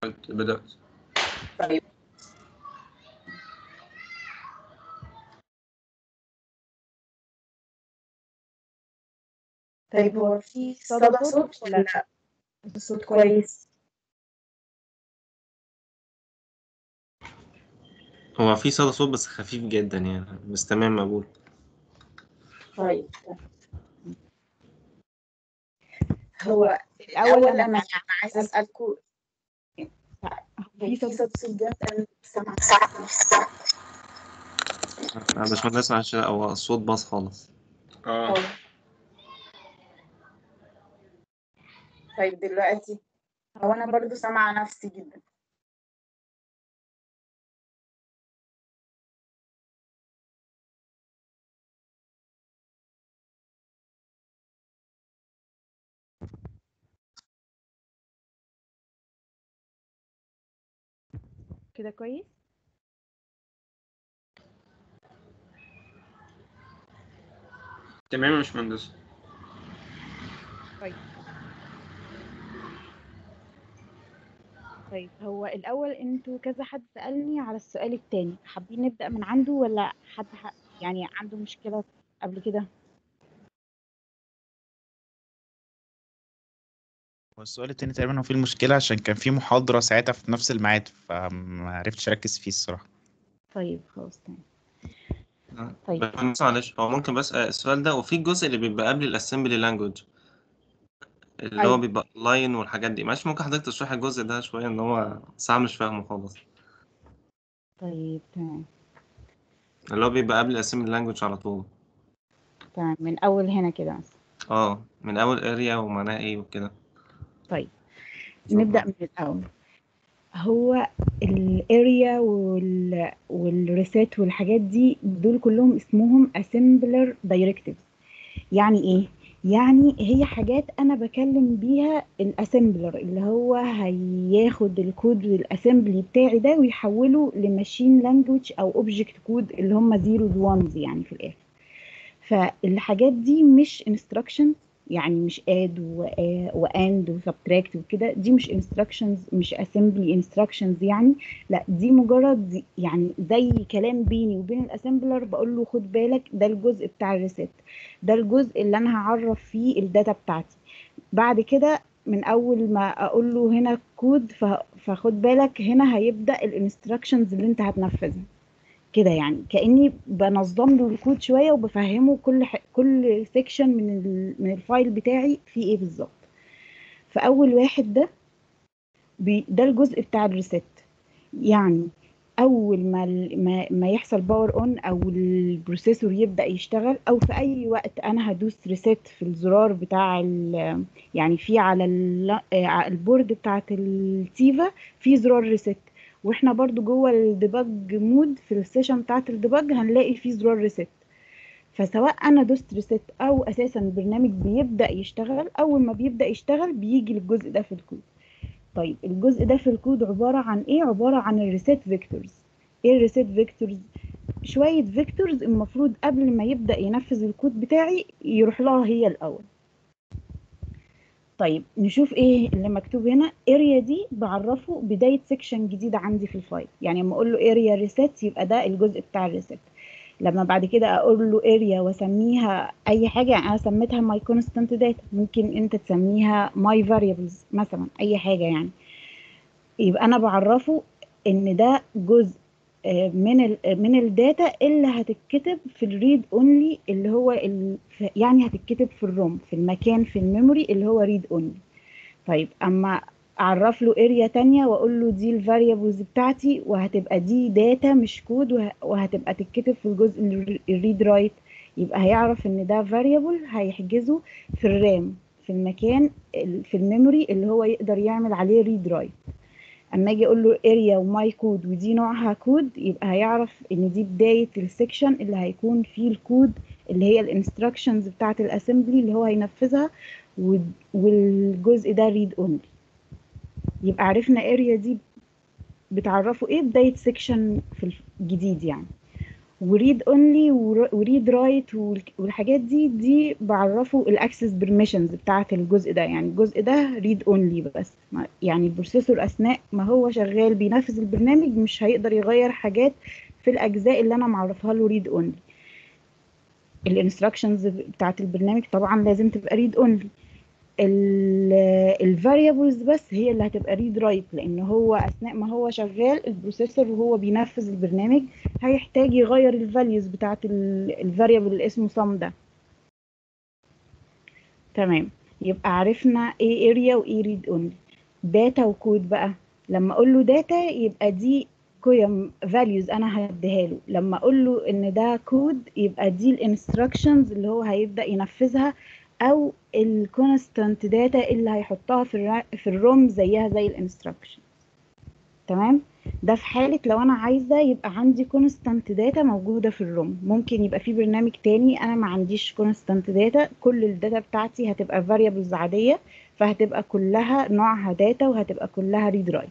بدأت طيب طيب هو في صدى صوت ولا لا الصوت كويس هو في صدى صوت بس خفيف جدا يعني بس تمام مقبول طيب هو الأول أنا يعني عايزة أسألكم في صدى صوت جامد أنا سامعة أنا باشمهندس معلش لا هو الصوت باظ خالص اه طيب دلوقتي هو أنا برضو سامعة نفسي جدا كده كويس تمام يا باشمهندس طيب طيب هو الأول انتوا كذا حد سألني على السؤال التاني حابين نبدأ من عنده ولا حد ح... يعني عنده مشكلة قبل كده هو السؤال التاني تقريبا هو فيه المشكلة عشان كان في محاضرة ساعتها في نفس الميعاد فما عرفتش أركز فيه الصراحة طيب خلاص تمام طيب طيب. باشمهندس معلش هو ممكن بس آه، السؤال ده وفي الجزء اللي بيبقى قبل الاسمبلي لانجوج اللي هو أيوة. بيبقى لاين والحاجات دي معلش ممكن حضرتك تشرح الجزء ده شوية ان هو صعب مش فاهمه خالص طيب تمام اللي هو بيبقى قبل الاسمبلي لانجوج على طول تمام من أول هنا كده مثلا اه من اول اريا ومعناها ايه وكده طيب اتفضل. نبدأ من الأول هو الاريا وال والريسيت والحاجات دي دول كلهم اسمهم assembler directives يعني ايه يعني هي حاجات انا بكلم بيها الاسمبلر اللي هو هياخد الكود الاسمبلي بتاعي ده ويحوله لماشين لانجوج او اوبجكت كود اللي هم زيروز وانز يعني في الاخر فالحاجات دي مش instructions يعني مش add و واند وسبتراكت وكده دي مش instructions مش assembly instructions يعني لا دي مجرد يعني زي كلام بيني وبين الاسمبلر بقول له خد بالك ده الجزء بتاع الريسيت ده الجزء اللي انا هعرف فيه الداتا بتاعتي بعد كده من اول ما اقول له هنا كود ف- فخد بالك هنا هيبدا الانستراكشنز اللي انت هتنفذها كده يعني كاني بنظم له الكود شويه وبفهمه كل ح... كل سيكشن من ال... من الفايل بتاعي فيه ايه بالظبط فاول واحد ده بي... ده الجزء بتاع الريسيت يعني اول ما ال- ما, ما يحصل باور اون او البروسيسور يبدا يشتغل او في اي وقت انا هدوس ريسيت في الزرار بتاع ال- يعني في على ال- آه، على البورد بتاعت التيفا في زرار ريسيت واحنا برضو جوه الديباج مود في السيشن بتاعت الديباج هنلاقي في زرار ريسيت فسواء انا دوست ريسيت او اساسا البرنامج بيبدا يشتغل اول ما بيبدا يشتغل بيجي للجزء ده في الكود طيب الجزء ده في الكود عبارة عن ايه عبارة عن الريسيت فيكتورز ايه الريسيت فيكتورز شوية فيكتورز المفروض قبل ما يبدأ ينفذ الكود بتاعي يروح لها هي الأول طيب نشوف ايه اللي مكتوب هنا اريا دي بعرفه بداية سيكشن جديدة عندي في الفايل يعني لما اقول له اريا ريسيت يبقى ده الجزء بتاع الريسيت لما بعد كده اقول له اريا واسميها اي حاجه يعني انا سميتها ماي كونستانت داتا ممكن انت تسميها ماي فاريبلز مثلا اي حاجه يعني يبقى انا بعرفه ان ده جزء آه، من ال من الداتا اللي هتتكتب في الريد اونلي اللي هو ال في- يعني هتتكتب في الروم في المكان في الميموري اللي هو ريد اونلي طيب اما اعرف له اريا تانية واقول له دي الفاريبلز بتاعتي وهتبقى دي داتا مش كود وه- وهتبقى تتكتب في الجزء الريد رايت يبقى هيعرف ان ده فاريبل هيحجزه في الرام في المكان ال- في الميموري اللي هو يقدر يعمل عليه ريد رايت اما اجي اقول له اريا وماي كود ودي نوعها كود يبقى هيعرف ان دي بدايه السكشن اللي هيكون فيه الكود اللي هي الانستراكشنز بتاعه الاسمبلي اللي هو هينفذها و- والجزء ده ريد اونلي يبقى عرفنا اريا دي بتعرفه ايه بدايه سكشن في الجديد يعني وريد اونلي وريد رايت والحاجات دي دي بعرفه الاكسس بيرميشنز بتاعه الجزء ده يعني الجزء ده ريد اونلي بس ما- يعني البروسيسور اثناء ما هو شغال بينفذ البرنامج مش هيقدر يغير حاجات في الاجزاء اللي انا معرفها له ريد اونلي الانستراكشنز بتاعه البرنامج طبعا لازم تبقى ريد اونلي الفاريبلز بس هي اللي هتبقى ريد رايت لان هو اثناء ما هو شغال البروسيسور وهو بينفذ البرنامج هيحتاج يغير الفاليوز بتاعت الفاريبل اللي اسمه sum ده تمام يبقى عرفنا ايه اريا وايه ريد اونلي داتا وكود بقى لما اقول له داتا يبقى دي قيم values انا هديها له لما اقول له ان ده كود يبقى دي الانستراكشنز اللي هو هيبدا ينفذها او الكونستانت داتا اللي هيحطها في الر- في الروم زيها زي الانستراكشن تمام ده في حالة لو أنا عايزة يبقى عندي كونستانت داتا موجودة في الروم ممكن يبقى في برنامج تاني أنا ما عنديش كونستانت داتا كل الداتا بتاعتي هتبقى variables عادية فهتبقى كلها نوعها داتا وهتبقى كلها read write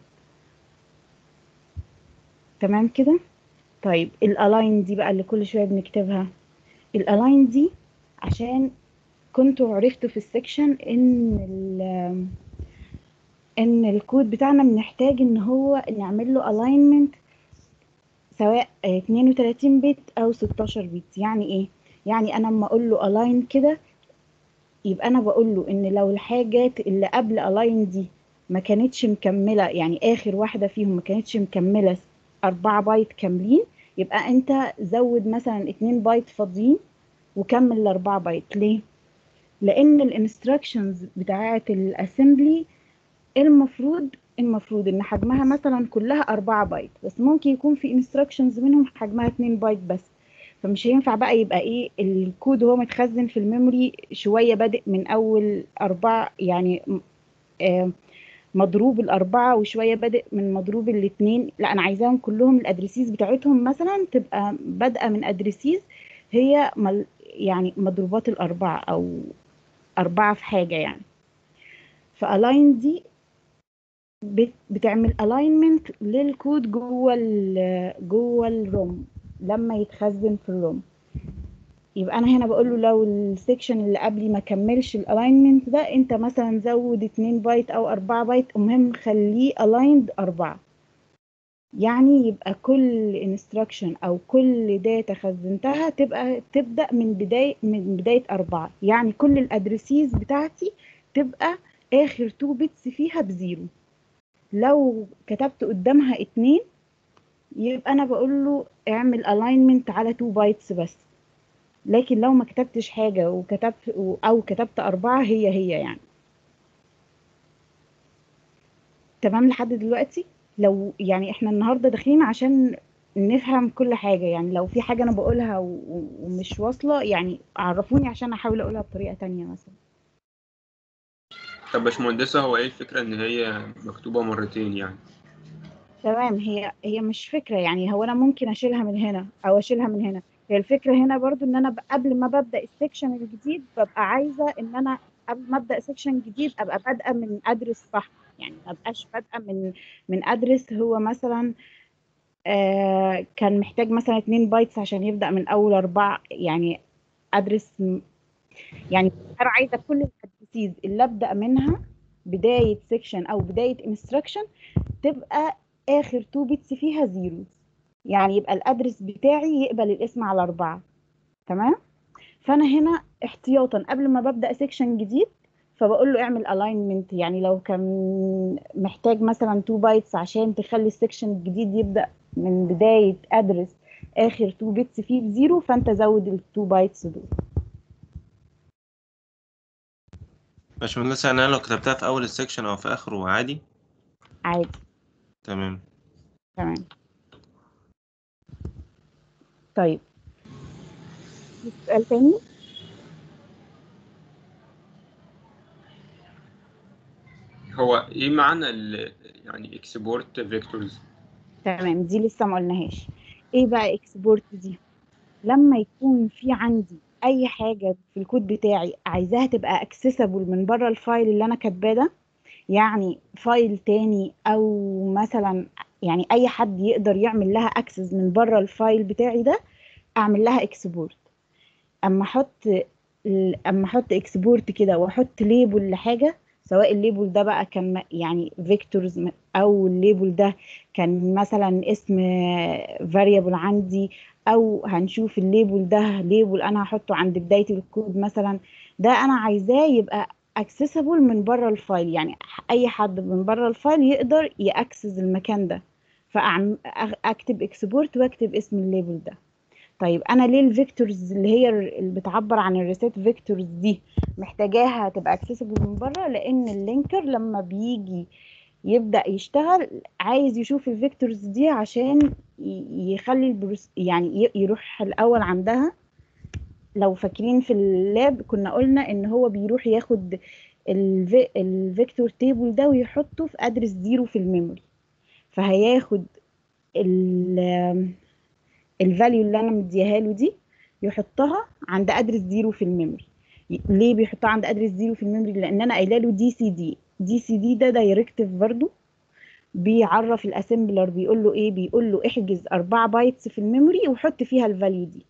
تمام كده طيب الالاين دي بقى اللي كل شوية بنكتبها الالاين دي عشان كنتوا عرفتوا في السكشن ان ال ان الكود بتاعنا بنحتاج ان هو نعمل له alignment سواء آه، 32 بت او 16 بت يعني ايه يعني انا لما اقول له align كده يبقى انا بقول له ان لو الحاجات اللي قبل align دي ما كانتش مكمله يعني اخر واحده فيهم ما كانتش مكمله 4 بايت كاملين يبقى انت زود مثلا 2 بايت فاضيين وكمل ال 4 بايت ليه لان الانستراكشنز بتاعه الاسمبلي المفروض المفروض ان حجمها مثلا كلها 4 بايت بس ممكن يكون في انستراكشنز منهم حجمها 2 بايت بس فمش هينفع بقى يبقى ايه الكود وهو متخزن في الميموري شويه بادئ من اول أربعة يعني م- آه، مضروب الأربعة وشوية بادئ من مضروب الاتنين لا أنا عايزاهم كلهم الأدريسيز بتاعتهم مثلا تبقى بادئة من أدريسيز هي مل يعني مضروبات الأربعة أو أربعة في حاجة يعني فالاين دي بت- بتعمل الاينمنت للكود جوه ال جوه الروم لما يتخزن في الروم يبقى انا هنا بقول له لو السكشن اللي قبلي ما كملش الالاينمنت ده انت مثلا زود 2 بايت او 4 بايت المهم خليه الايند 4 يعني يبقى كل انستراكشن او كل داتا خزنتها تبقى تبدا من بدايه من بدايه أربعة يعني كل الادريسيز بتاعتي تبقى اخر 2 بيتس فيها بزيرو لو كتبت قدامها اتنين يبقى انا بقول له اعمل الاينمنت على 2 بايتس بس لكن لو ما كتبتش حاجة وكتبت او كتبت اربعة هي هي يعني تمام لحد دلوقتي لو يعني احنا النهاردة داخلين عشان نفهم كل حاجة يعني لو في حاجة انا بقولها و- و- ومش واصلة يعني عرفوني عشان احاول اقولها بطريقة تانية مثلا طب باشمهندسة هو ايه الفكرة ان هي مكتوبة مرتين يعني تمام هي هي مش فكرة يعني هو أنا ممكن أشيلها من هنا أو أشيلها من هنا هي الفكرة هنا برضو إن أنا ب- قبل ما ببدأ السكشن الجديد ببقى عايزة إن أنا قبل ما أبدأ سكشن جديد أبقى بادئة من أدرس صح يعني ما أبقاش بادئة من من أدرس هو مثلا آه كان محتاج مثلا 2 بايتس عشان يبدأ من أول أربعة يعني أدرس م- يعني أنا عايزة كل الأدرسيز اللي أبدأ منها بداية سكشن أو بداية انستراكشن تبقى اخر 2 بيتس فيها زيرو يعني يبقى الادرس بتاعي يقبل الاسم على أربعة تمام فانا هنا احتياطا قبل ما ببدا سيكشن جديد فبقول له اعمل الاينمنت يعني لو كان محتاج مثلا 2 بايتس عشان تخلي السيكشن الجديد يبدا من بدايه ادرس اخر 2 بيتس فيه بزيرو فانت زود ال 2 بايتس دول باشمهندس يعني انا لو كتبتها في اول السكشن او في اخره عادي عادي تمام تمام طيب في سؤال تاني هو ايه معنى ال يعني اكسبورت فيكتورز تمام دي لسه ما قلناهاش ايه بقى اكسبورت دي لما يكون في عندي اي حاجه في الكود بتاعي عايزاها تبقى اكسسبل من بره الفايل اللي انا كاتباه ده يعني فايل تاني او مثلا يعني اي حد يقدر يعمل لها اكسس من بره الفايل بتاعي ده اعمل لها اكسبورت اما احط ال- اما احط اكسبورت كده واحط ليبل لحاجه سواء الليبل ده بقى كان م- يعني فيكتورز او الليبل ده كان مثلا اسم فاريبل عندي او هنشوف الليبل ده ليبل انا هحطه عند بدايه الكود مثلا ده انا عايزاه يبقى accessible من بره الفايل يعني اي حد من بره الفايل يقدر ياكسس المكان ده فاكتب اكسبورت واكتب اسم الليبل ده طيب انا ليه الفيكتورز اللي هي اللي بتعبر عن الريسيت فيكتورز دي محتاجاها تبقى اكسسبل من بره لان اللينكر لما بيجي يبدأ يشتغل عايز يشوف الفيكتورز دي عشان ي- يخلي البروس يعني ي- يروح الاول عندها لو فاكرين في اللاب كنا قلنا ان هو بيروح ياخد الفي- الفيكتور تيبل ده ويحطه في ادرس زيرو في الميموري فهياخد الفاليو اللي انا مديها له دي يحطها عند ادرس زيرو في الميموري ي- ليه بيحطها عند ادرس زيرو في الميموري لان انا قايله له دي سي دي دي سي دي ده دايركتيف برضو بيعرف الاسمبلر بيقول له ايه بيقول له احجز 4 بايتس في الميموري وحط فيها الفاليو دي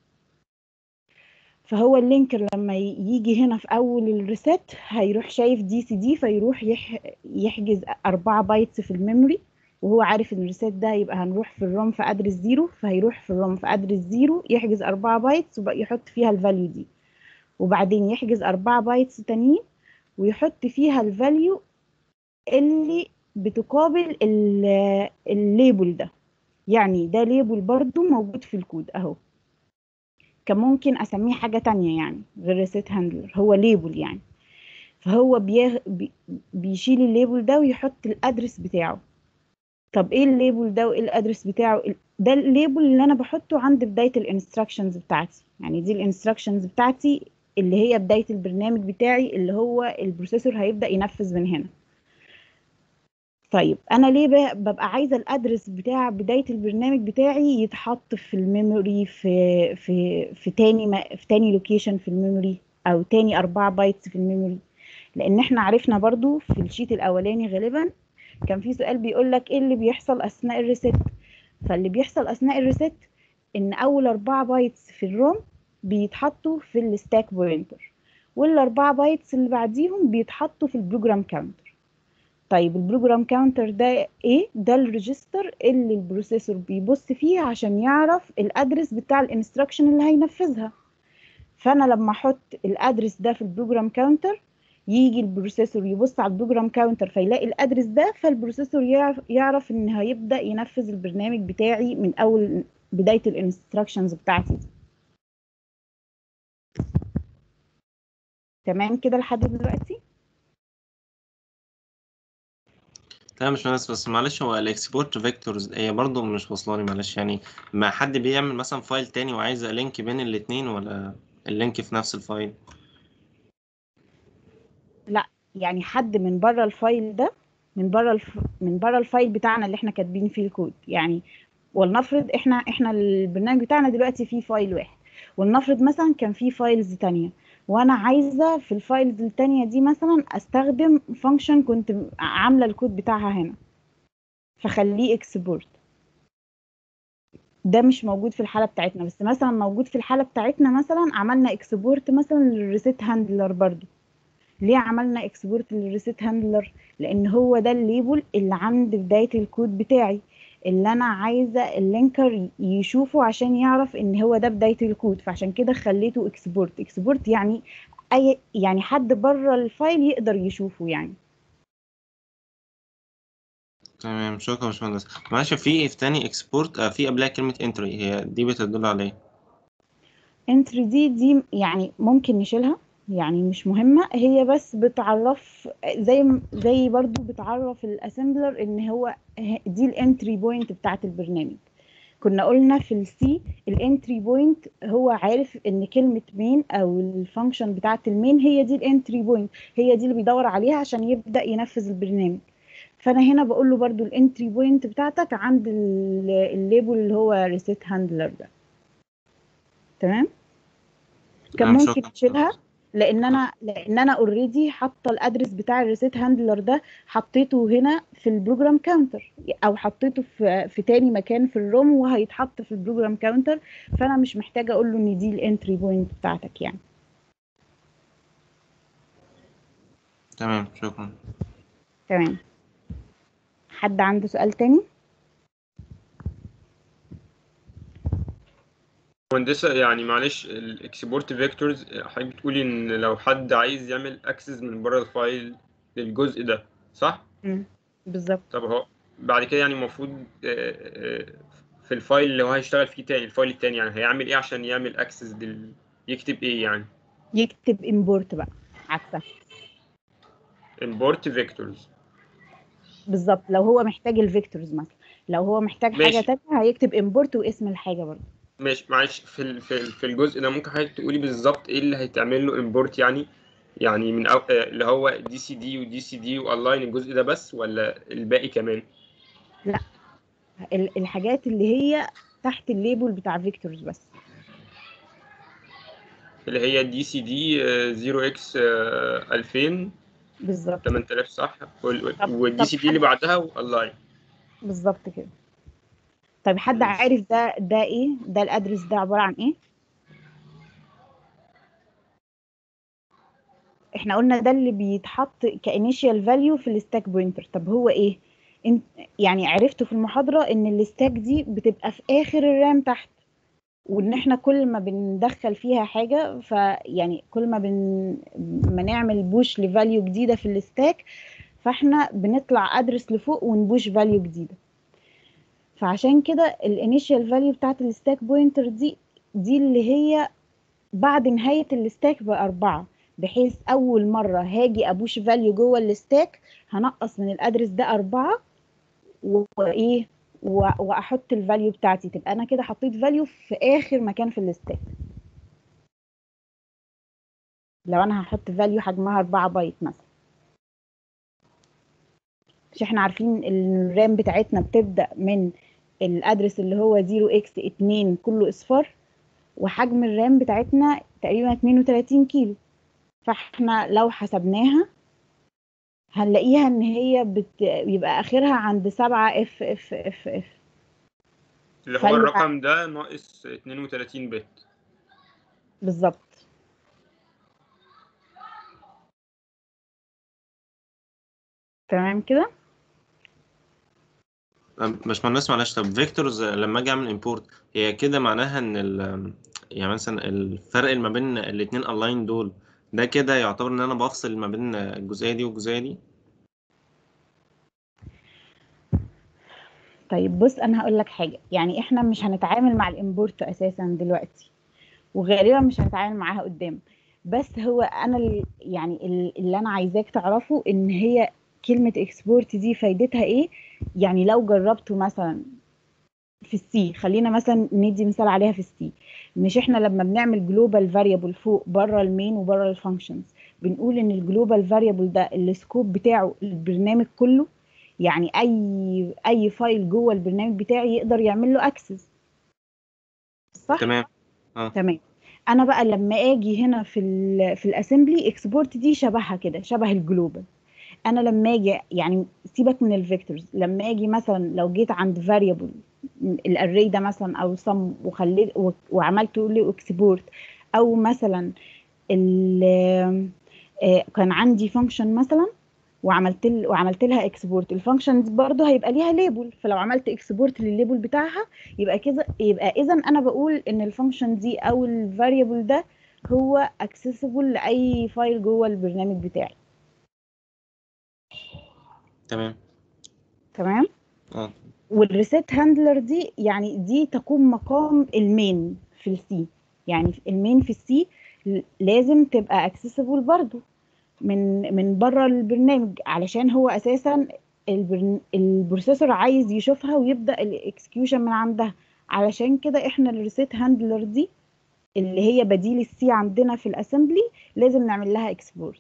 فهو اللينكر لما ي- يجي هنا في اول الريسيت هيروح شايف دي سي دي فيروح يح يحجز 4 بايتس في الميموري وهو عارف ان الريسيت ده يبقى هنروح في الروم في ادرس زيرو فهيروح في الروم في ادرس زيرو يحجز 4 بايتس ويحط فيها الفاليو دي وبعدين يحجز 4 بايتس تانيين ويحط فيها الفاليو اللي بتقابل ال- الليبل ده يعني ده ليبل برضو موجود في الكود اهو كان ممكن اسميه حاجة تانية يعني غير ريسيت هاندلر هو ليبل يعني فهو بيغ... بي... بيشيل الليبل ده ويحط الادرس بتاعه طب ايه الليبل ده وايه الادرس بتاعه ال- ده الليبل اللي انا بحطه عند بداية الانستراكشنز بتاعتي يعني دي الانستراكشنز بتاعتي اللي هي بداية البرنامج بتاعي اللي هو البروسيسور هيبدأ ينفذ من هنا طيب انا ليه ب- ببقى عايزه الادرس بتاع بدايه البرنامج بتاعي يتحط في الميموري في في في تاني ما في تاني لوكيشن في الميموري او تاني 4 بايتس في الميموري لان احنا عرفنا برضو في الشيت الاولاني غالبا كان في سؤال بيقول لك ايه اللي بيحصل اثناء الريست فاللي بيحصل اثناء الريست ان اول 4 بايتس في الروم بيتحطوا في الستاك بوينتر والاربعه بايتس اللي بعديهم بيتحطوا في البروجرام كاونتر طيب البروجرام كاونتر ده ايه ده الريجستر اللي البروسيسور بيبص فيه عشان يعرف الادرس بتاع الانستراكشن اللي هينفذها فانا لما احط الادرس ده في البروجرام كاونتر يجي البروسيسور يبص على البروجرام كاونتر فيلاقي الادرس ده فالبروسيسور يعرف, يعرف ان هيبدا ينفذ البرنامج بتاعي من اول بدايه الانستراكشنز بتاعتي دي تمام كده لحد دلوقتي تمام مش بس بس معلش هو الاكسبورت فيكتورز هي برضه مش واصله لي معلش يعني ما حد بيعمل مثلا فايل تاني وعايز لينك بين الاتنين ولا اللينك في نفس الفايل لا يعني حد من بره الفايل ده من بره الف... من بره الفايل بتاعنا اللي احنا كاتبين فيه الكود يعني ولنفرض احنا احنا البرنامج بتاعنا دلوقتي فيه فايل واحد ولنفرض مثلا كان فيه فايلز تانية وانا عايزه في الفايلز التانية دي مثلا استخدم فانكشن كنت عامله الكود بتاعها هنا فخليه اكسبورت ده مش موجود في الحاله بتاعتنا بس مثلا موجود في الحاله بتاعتنا مثلا عملنا اكسبورت مثلا للريسيت هاندلر برضو ليه عملنا اكسبورت للريسيت هاندلر لان هو ده الليبل اللي عند بدايه الكود بتاعي اللي انا عايزه اللينكر يشوفه عشان يعرف ان هو ده بدايه الكود فعشان كده خليته اكسبورت اكسبورت يعني اي يعني حد بره الفايل يقدر يشوفه يعني تمام شكرا يا باشمهندس معلش في في تاني اكسبورت آه في قبلها كلمة انتري هي دي بتدل على ايه؟ انتري دي دي يعني ممكن نشيلها يعني مش مهمة هي بس بتعرف زي زي برضو بتعرف الاسمبلر ان هو دي الانتري بوينت بتاعت البرنامج كنا قلنا في السي الانتري بوينت هو عارف ان كلمة مين او الفانكشن بتاعت المين هي دي الانتري بوينت هي دي اللي بيدور عليها عشان يبدأ ينفذ البرنامج فانا هنا بقول له برضو الانتري بوينت بتاعتك عند ال- الليبل اللي هو ريسيت هاندلر ده تمام كان نعم، ممكن شكراً. تشيلها لان انا لان انا اوريدي حاطه الادرس بتاع الريسيت هاندلر ده حطيته هنا في البروجرام كاونتر او حطيته في في تاني مكان في الروم وهيتحط في البروجرام كاونتر فانا مش محتاجه اقول له ان دي الانتري بوينت بتاعتك يعني تمام شكرا تمام حد عنده سؤال تاني مهندسة يعني معلش الاكسبورت فيكتورز حضرتك بتقولي ان لو حد عايز يعمل اكسس من بره الفايل للجزء ده صح؟ مم. بالظبط طب هو بعد كده يعني المفروض آه، آه، في الفايل اللي هو هيشتغل فيه تاني الفايل التاني يعني هيعمل ايه عشان يعمل اكسس لل يكتب ايه يعني يكتب امبورت بقى عكسها import vectors بالظبط لو هو محتاج الفيكتورز مثلا لو هو محتاج حاجه ماشي. تانية هيكتب امبورت واسم الحاجه برضه ماشي معلش في ال- في ال- في الجزء ده ممكن حضرتك تقولي بالظبط ايه اللي هيتعمل له import يعني يعني من أو... آه، اللي هو دي سي دي ودي سي دي والاين الجزء ده بس ولا الباقي كمان ال- الحاجات اللي هي تحت الليبل بتاع فيكتورز بس اللي هي دي سي دي 0 اكس 2000 بالظبط 8000 صح وال- طب- والدي طب سي دي اللي حد- بعدها والاين بالظبط كده طيب حد ماشي. عارف ده ده ايه ده الادرس ده عباره عن ايه احنا قلنا ده اللي بيتحط كانيشال فاليو في الستاك بوينتر طب هو ايه انت يعني عرفتوا في المحاضره ان الستاك دي بتبقى في اخر الرام تحت وان احنا كل ما بندخل فيها حاجه فيعني كل ما بن ما نعمل بوش لفاليو جديده في الستاك فاحنا بنطلع ادرس لفوق ونبوش فاليو جديده فعشان كده الانيشال فاليو بتاعت الستاك بوينتر دي دي اللي هي بعد نهايه الستاك باربعه بحيث اول مره هاجي ابوش فاليو جوه الستاك هنقص من الادرس ده اربعه وايه و- واحط الفاليو بتاعتي تبقى انا كده حطيت فاليو في اخر مكان في الستاك لو انا هحط فاليو حجمها 4 بايت مثلا مش احنا عارفين ان الرام بتاعتنا بتبدأ من الادرس اللي هو 0x2 كله اصفار وحجم الرام بتاعتنا تقريبا 32 كيلو فاحنا لو حسبناها هنلاقيها ان هي بت... يبقى اخرها عند 7 اف اف اف اف اللي هو فاليو الرقم ده ناقص 32 بت بالظبط تمام كده طب باشمهندس معلش طب فيكتورز لما اجي اعمل امبورت هي كده معناها ان ال يعني مثلا الفرق اللي ما بين الاتنين الاين دول ده كده يعتبر ان انا بفصل ما بين الجزئيه دي والجزئيه دي طيب بص انا هقول لك حاجه يعني احنا مش هنتعامل مع الامبورت اساسا دلوقتي وغالبا مش هنتعامل معاها قدام بس هو انا ال- يعني ال- اللي انا عايزاك تعرفه ان هي كلمه اكسبورت دي فايدتها ايه يعني لو جربته مثلا في السي خلينا مثلا ندي مثال عليها في السي مش احنا لما بنعمل جلوبال فاريبل فوق بره المين وبره الفانكشنز بنقول ان الجلوبال فاريبل ده السكوب بتاعه البرنامج كله يعني اي اي فايل جوه البرنامج بتاعي يقدر يعمل له اكسس صح تمام تمام انا بقى لما اجي هنا في ال في الاسمبلي اكسبورت دي شبهها كده شبه الجلوبال انا لما اجي يعني سيبك من الفيكتورز لما اجي مثلا لو جيت عند فاريبل الاري ده مثلا او سم وخليت و- وعملت له اكسبورت او مثلا ال- آه، كان عندي فانكشن مثلا وعملت ل... وعملت لها اكسبورت الفانكشن دي برضه هيبقى ليها ليبل فلو عملت اكسبورت للليبل بتاعها يبقى كده يبقى اذا انا بقول ان الفانكشن دي او الفاريبل ده هو اكسسبل لاي فايل جوه البرنامج بتاعي تمام تمام اه والريسيت هاندلر دي يعني دي تقوم مقام المين في السي يعني المين في السي لازم تبقى اكسسبل برضو من من بره البرنامج علشان هو اساسا البرن... البروسيسور عايز يشوفها ويبدا الاكسكيوشن من عندها علشان كده احنا الريسيت هاندلر دي اللي هي بديل السي عندنا في الاسمبلي لازم نعمل لها اكسبورت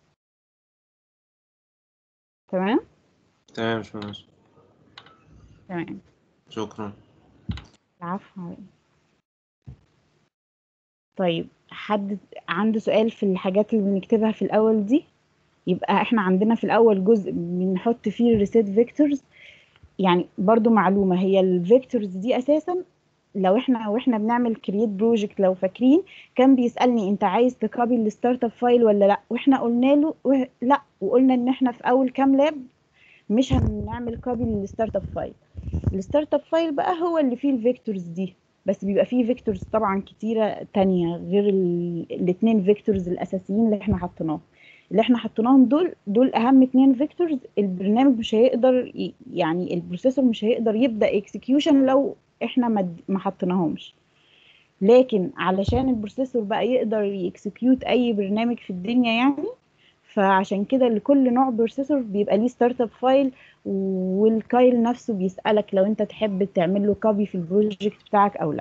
تمام تمام يا باشمهندس تمام شكرا العفو طيب حد عنده سؤال في الحاجات اللي بنكتبها في الأول دي يبقى احنا عندنا في الأول جزء بنحط فيه الريسيت فيكتورز يعني برضو معلومة هي الفيكتورز دي أساسا لو احنا واحنا بنعمل كرييت بروجكت لو فاكرين كان بيسألني انت عايز تكوبي الستارت اب فايل ولا لا واحنا قلنا له وه- لا وقلنا ان احنا في اول كام لاب مش هنعمل كوبي للستارت اب فايل الستارت اب فايل بقى هو اللي فيه الفيكتورز دي بس بيبقى فيه فيكتورز طبعا كتيرة تانية غير ال- الاتنين فيكتورز الأساسيين اللي احنا حطيناهم اللي احنا حطيناهم دول دول أهم اتنين فيكتورز البرنامج مش هيقدر ي- يعني البروسيسور مش هيقدر يبدأ اكسكيوشن لو احنا ما د- ما حطيناهمش لكن علشان البروسيسور بقى يقدر يكسكيوت أي برنامج في الدنيا يعني فعشان كده لكل نوع بروسيسور بيبقى ليه ستارت اب فايل والكايل نفسه بيسألك لو انت تحب تعمل له كوبي في البروجكت بتاعك او لا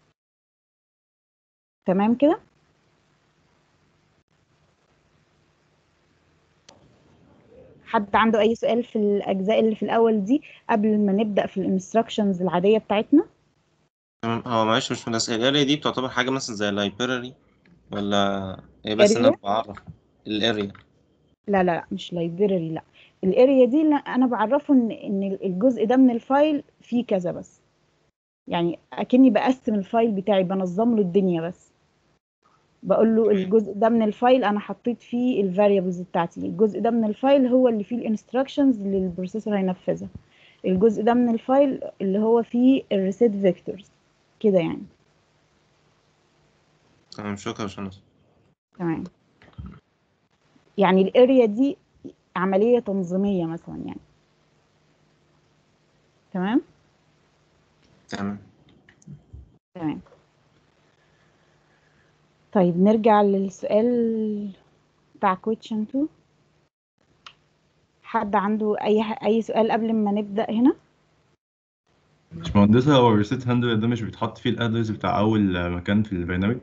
تمام كده حد عنده اي سؤال في الاجزاء اللي في الاول دي قبل ما نبدأ في الانستراكشنز العادية بتاعتنا تمام هو معلش مش مهندس الاريا دي بتعتبر حاجة مثلا زي اللايبراري ولا هي بس انا اريا بعرف الاريا لا لا لا مش لايبراري لا الاريا دي لا انا بعرفه ان ان الجزء ده من الفايل فيه كذا بس يعني اكني بقسم الفايل بتاعي بنظم له الدنيا بس بقول له الجزء ده من الفايل انا حطيت فيه الفاريبلز بتاعتي الجزء ده من الفايل هو اللي فيه الانستراكشنز اللي البروسيسور هينفذها الجزء ده من الفايل اللي هو فيه الريسيت فيكتورز كده يعني تمام شكرا يا باشمهندس تمام يعني الاريا دي عملية تنظيمية مثلا يعني تمام تمام تمام طيب نرجع للسؤال بتاع question 2 حد عنده اي اي سؤال قبل ما نبدأ هنا باشمهندسة هو الريسيت هاندلر ده مش بيتحط فيه الادرس بتاع أول مكان في البرنامج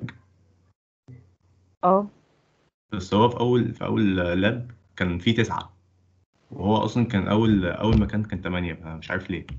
اه بس هو في أول في أول لاب كان فيه تسعة وهو أصلا كان أول أول مكان كان تمانية أنا مش عارف ليه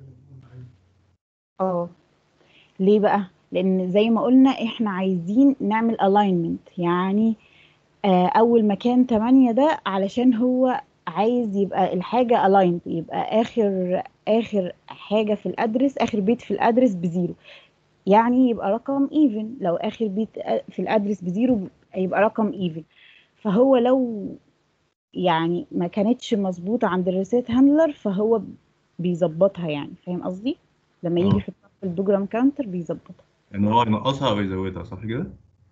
اه ليه بقى لان زي ما قلنا احنا عايزين نعمل alignment يعني آه، اول مكان 8 ده علشان هو عايز يبقى الحاجة aligned يبقى اخر اخر حاجة في الادرس اخر بيت في الادرس بزيرو يعني يبقى رقم even لو اخر بيت في الادرس بزيرو يبقى رقم even فهو لو يعني ما كانتش مظبوطة عند الريسيت هاندلر فهو بيظبطها يعني فاهم قصدي لما يجي اه يحطها في البروجرام كاونتر بيظبطها إن هو ينقصها أو يزودها صح كده؟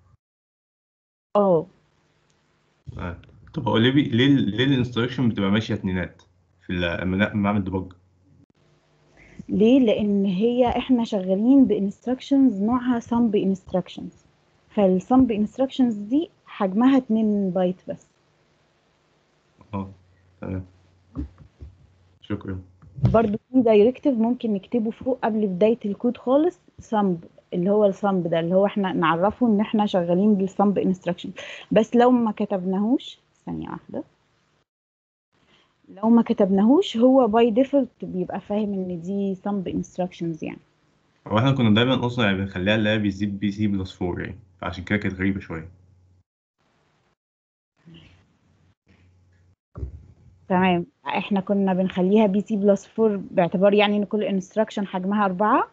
اه آه. طب هو ليه بي... ليه ليه الانستراكشن بتبقى ماشية اتنينات في ال- لما لما أعمل ديبج؟ ليه لان هي احنا شغالين بانستراكشنز نوعها sum instructions فالsum instructions دي حجمها 2 بايت بس اه تمام شكرا برضو في دايركتيف ممكن نكتبه فوق قبل بداية الكود خالص sum اللي هو السامب ده اللي هو احنا نعرفه ان احنا شغالين بالسامب انستراكشن بس لو ما كتبناهوش ثانية واحدة لو ما كتبناهوش هو باي ديفولت بيبقى فاهم ان دي sumb instructions يعني هو احنا كنا دايما اصلا يعني بنخليها اللي هي بيزيد بي سي بلس 4 يعني فعشان كده كانت غريبة شوية تمام احنا كنا بنخليها بي سي بلس 4 باعتبار يعني ان كل انستراكشن حجمها أربعة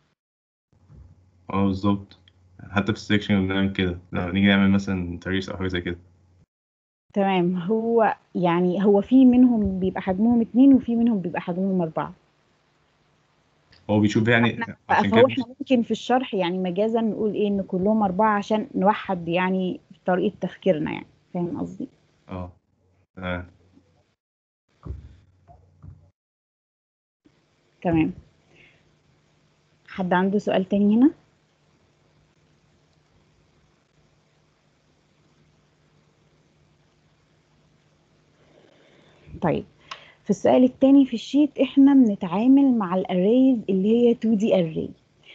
اه بالظبط حتى في السكشن بنعمل كده لما نيجي نعمل مثلا تريس او حاجة زي كده تمام هو يعني هو في منهم بيبقى حجمهم اتنين وفي منهم بيبقى حجمهم أربعة هو بيشوف يعني احنا عشان فهو كده احنا ممكن في الشرح يعني مجازا نقول ايه ان كلهم أربعة عشان نوحد يعني طريقة تفكيرنا يعني فاهم قصدي اه آه. تمام حد عنده سؤال تاني هنا طيب في السؤال التاني في الشيت احنا بنتعامل مع الاريز اللي هي 2 دي array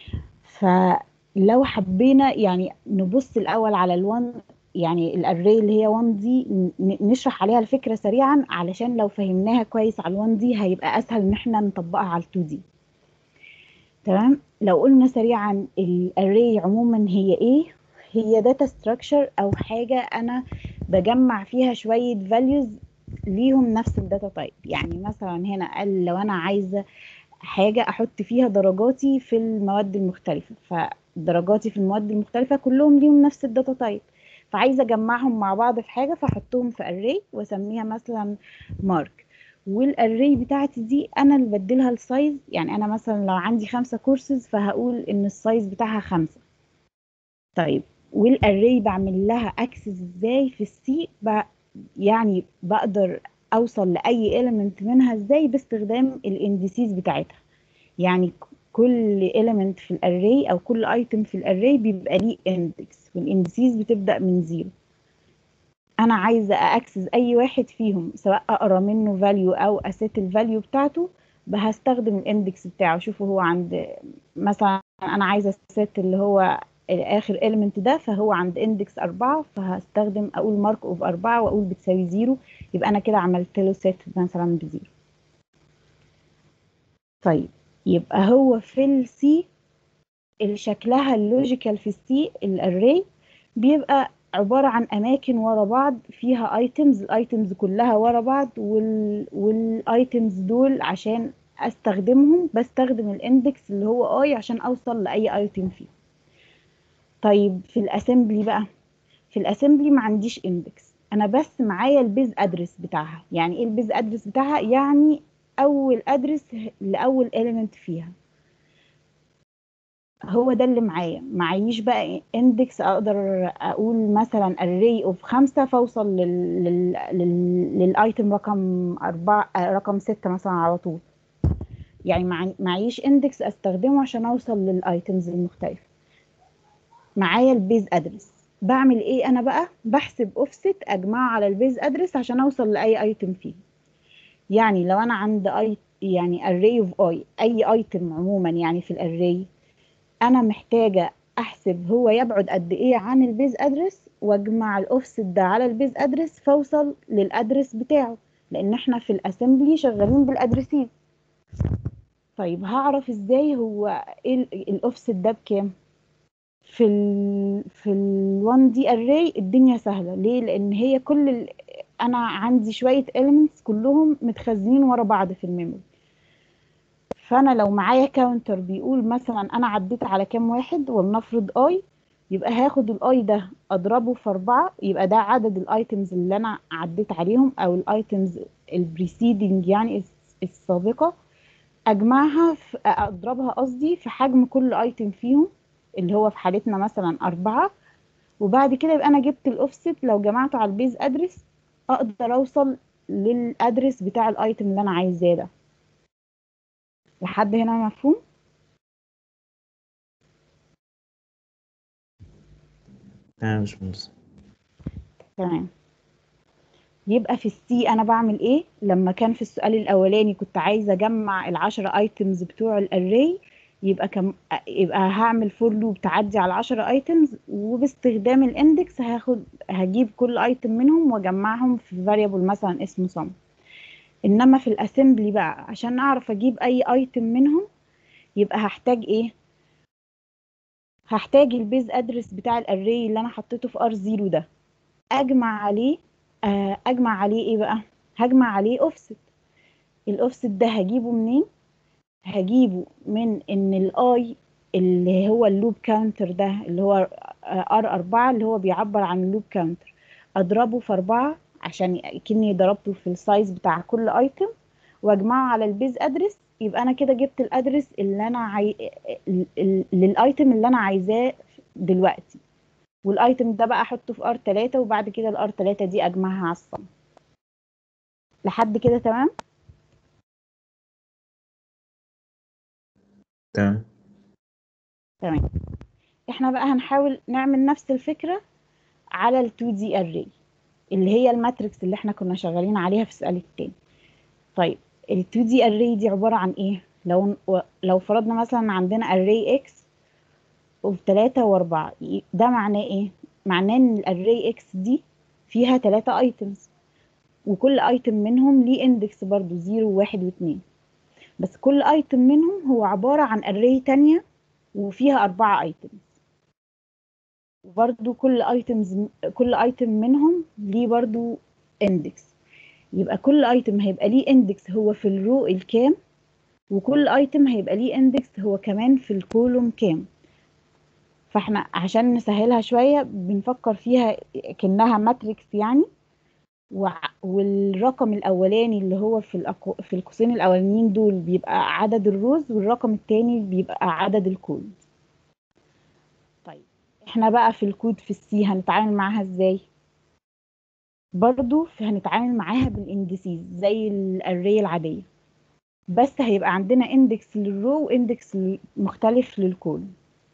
فلو حبينا يعني نبص الاول على الوان يعني الاري اللي هي 1 دي ن- نشرح عليها الفكره سريعا علشان لو فهمناها كويس على ال1 دي هيبقى اسهل ان احنا نطبقها على ال2 دي تمام لو قلنا سريعا الاري عموما هي ايه هي داتا ستراكشر او حاجه انا بجمع فيها شويه فاليوز ليهم نفس الداتا تايب يعني مثلا هنا قال لو انا عايزه حاجه احط فيها درجاتي في المواد المختلفه فدرجاتي في المواد المختلفه كلهم ليهم نفس الداتا تايب فعايزه اجمعهم مع بعض في حاجه فاحطهم في اري واسميها مثلا مارك والاري بتاعتي دي انا اللي بديلها السايز يعني انا مثلا لو عندي خمسة كورسز فهقول ان السايز بتاعها خمسة طيب والاري بعمل لها اكسس ازاي في السي ب... يعني بقدر اوصل لاي element منها ازاي باستخدام الاندسيز بتاعتها يعني كل element في الاري او كل ايتم في الاري بيبقى ليه اندكس والاندسيز بتبدا من زيرو انا عايزه اكسس اي واحد فيهم سواء اقرا منه فاليو او اسيت الفاليو بتاعته هستخدم الاندكس بتاعه شوفوا هو عند مثلا انا عايزه السيت اللي هو اخر element ده فهو عند اندكس أربعة فهستخدم اقول مارك اوف أربعة واقول بتساوي زيرو يبقى انا كده عملت له سيت مثلا بزيرو طيب يبقى هو في السي اللي شكلها اللوجيكال في السي الاري بيبقى عبارة عن أماكن ورا بعض فيها ايتمز الايتمز كلها ورا بعض وال والايتمز دول عشان استخدمهم بستخدم الاندكس اللي هو اي عشان اوصل لاي ايتم فيه طيب في الاسمبلي بقى في الاسمبلي ما عنديش اندكس انا بس معايا البيز ادرس بتاعها يعني ايه البيز ادرس بتاعها يعني اول ادرس لاول element فيها هو ده اللي معايا معيش بقى اندكس اقدر اقول مثلا array اوف خمسة فاوصل لل... لل... لل... للايتم رقم أربعة رقم ستة مثلا على طول يعني مع... معيش اندكس استخدمه عشان اوصل للايتمز المختلفة معايا البيز ادرس بعمل ايه انا بقى بحسب اوفست اجمعه على البيز ادرس عشان اوصل لاي ايتم فيه يعني لو انا عند اي يعني array of i اي ايتم عموما يعني في الاري انا محتاجه احسب هو يبعد قد ايه عن البيز ادرس واجمع الاوفست ده على البيز ادرس فاوصل للادرس بتاعه لان احنا في الاسمبلي شغالين بالادرسين طيب هعرف ازاي هو ايه الاوفست ده بكام في ال في ال 1 دي اري الدنيا سهله ليه لان هي كل ال... انا عندي شويه elements كلهم متخزنين ورا بعض في الميموري فانا لو معايا كاونتر بيقول مثلا انا عديت على كام واحد ولنفرض اي يبقى هاخد الاي ده اضربه في اربعة يبقى ده عدد الايتمز اللي انا عديت عليهم او الايتمز البريسيدنج يعني السابقة اجمعها في اضربها قصدي في حجم كل ايتم فيهم اللي هو في حالتنا مثلا أربعة وبعد كده يبقى أنا جبت الأوفست لو جمعته على البيز أدرس أقدر أوصل للأدرس بتاع الأيتم اللي أنا عايزاه ده لحد هنا مفهوم؟ تمام مش مهندس تمام يبقى في السي انا بعمل ايه لما كان في السؤال الاولاني كنت عايزه اجمع العشرة ايتمز بتوع الاري يبقى كم يبقى هعمل فور لوب تعدي على 10 ايتمز وباستخدام الاندكس هاخد هجيب كل ايتم منهم واجمعهم في فاريبل مثلا اسمه sum انما في الاسمبلي بقى عشان اعرف اجيب اي ايتم منهم يبقى هحتاج ايه هحتاج البيز ادرس بتاع الاري اللي انا حطيته في ار 0 ده اجمع عليه اجمع عليه ايه بقى هجمع عليه اوفست الاوفست ده هجيبه منين هجيبه من ان الاي اللي هو اللوب كاونتر ده اللي هو ار 4 اللي هو بيعبر عن اللوب كاونتر اضربه في 4 عشان كني ضربته في السايز بتاع كل ايتم واجمعه على البيز ادرس يبقى انا كده جبت الادرس اللي انا عاي... للايتم اللي انا عايزاه دلوقتي والايتم ده بقى احطه في ار 3 وبعد كده الار 3 دي اجمعها على الصم لحد كده تمام تمام تمام احنا بقى هنحاول نعمل نفس الفكرة على ال 2 دي array اللي هي الماتريكس اللي احنا كنا شغالين عليها في السؤال التاني طيب ال 2 دي array دي عبارة عن ايه لو لو فرضنا مثلا عندنا array x وفي 3 و4 ده معناه ايه معناه ان الاري x دي فيها 3 ايتمز وكل ايتم منهم ليه اندكس برضو 0 و1 و2 بس كل ايتم منهم هو عبارة عن array تانية وفيها أربعة ايتمز وبرده كل ايتمز كل ايتم منهم ليه برده اندكس يبقى كل ايتم هيبقى ليه اندكس هو في الرو الكام وكل ايتم هيبقى ليه اندكس هو كمان في الكولوم كام فاحنا عشان نسهلها شوية بنفكر فيها كأنها ماتريكس يعني وع- والرقم الأولاني اللي هو في الأكو... في القوسين الأولانيين دول بيبقى عدد الروز والرقم التاني بيبقى عدد الكود طيب احنا بقى في الكود في السي هنتعامل معاها ازاي برضو في- هنتعامل معاها بالاندسيز زي الاري العادية بس هيبقى عندنا اندكس للرو واندكس مختلف للكود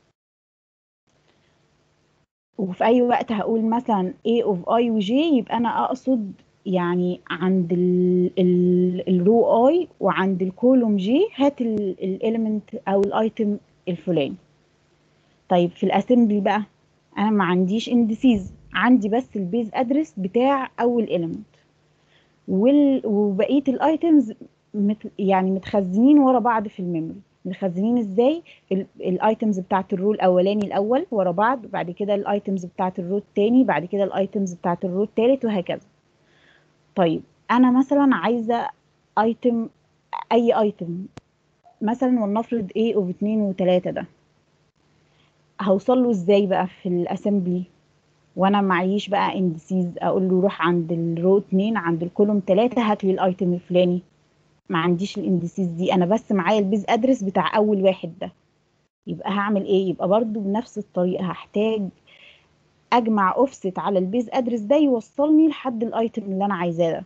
وفي اي وقت هقول مثلا A of I و J يبقى انا اقصد يعني عند ال ال الرو I وعند الكولوم J هات الاليمنت او الايتم الفلاني طيب في الاسمبلي بقى انا ما عنديش اندسيز عندي بس البيز ادرس بتاع اول اليمنت وال... وبقيه الايتمز مت... يعني متخزنين ورا بعض في الميموري متخزنين ازاي الايتمز بتاعت الرو الاولاني الاول ورا بعض وبعد كده الايتمز بتاعت الرو التاني بعد كده الايتمز بتاعت الرو التالت وهكذا طيب انا مثلا عايزه ايتم اي ايتم مثلا ولنفرض A اوف 2 و3 ده هوصل له ازاي بقى في الاسمبلي وانا معيش بقى اندسيز اقول له روح عند الرو 2 عند الكولوم 3 هات لي الايتم الفلاني ما عنديش الاندسيز دي انا بس معايا البيز ادرس بتاع اول واحد ده يبقى هعمل ايه يبقى برضو بنفس الطريقه هحتاج اجمع اوفست على البيز ادرس ده يوصلني لحد الايتم اللي انا عايزاه ده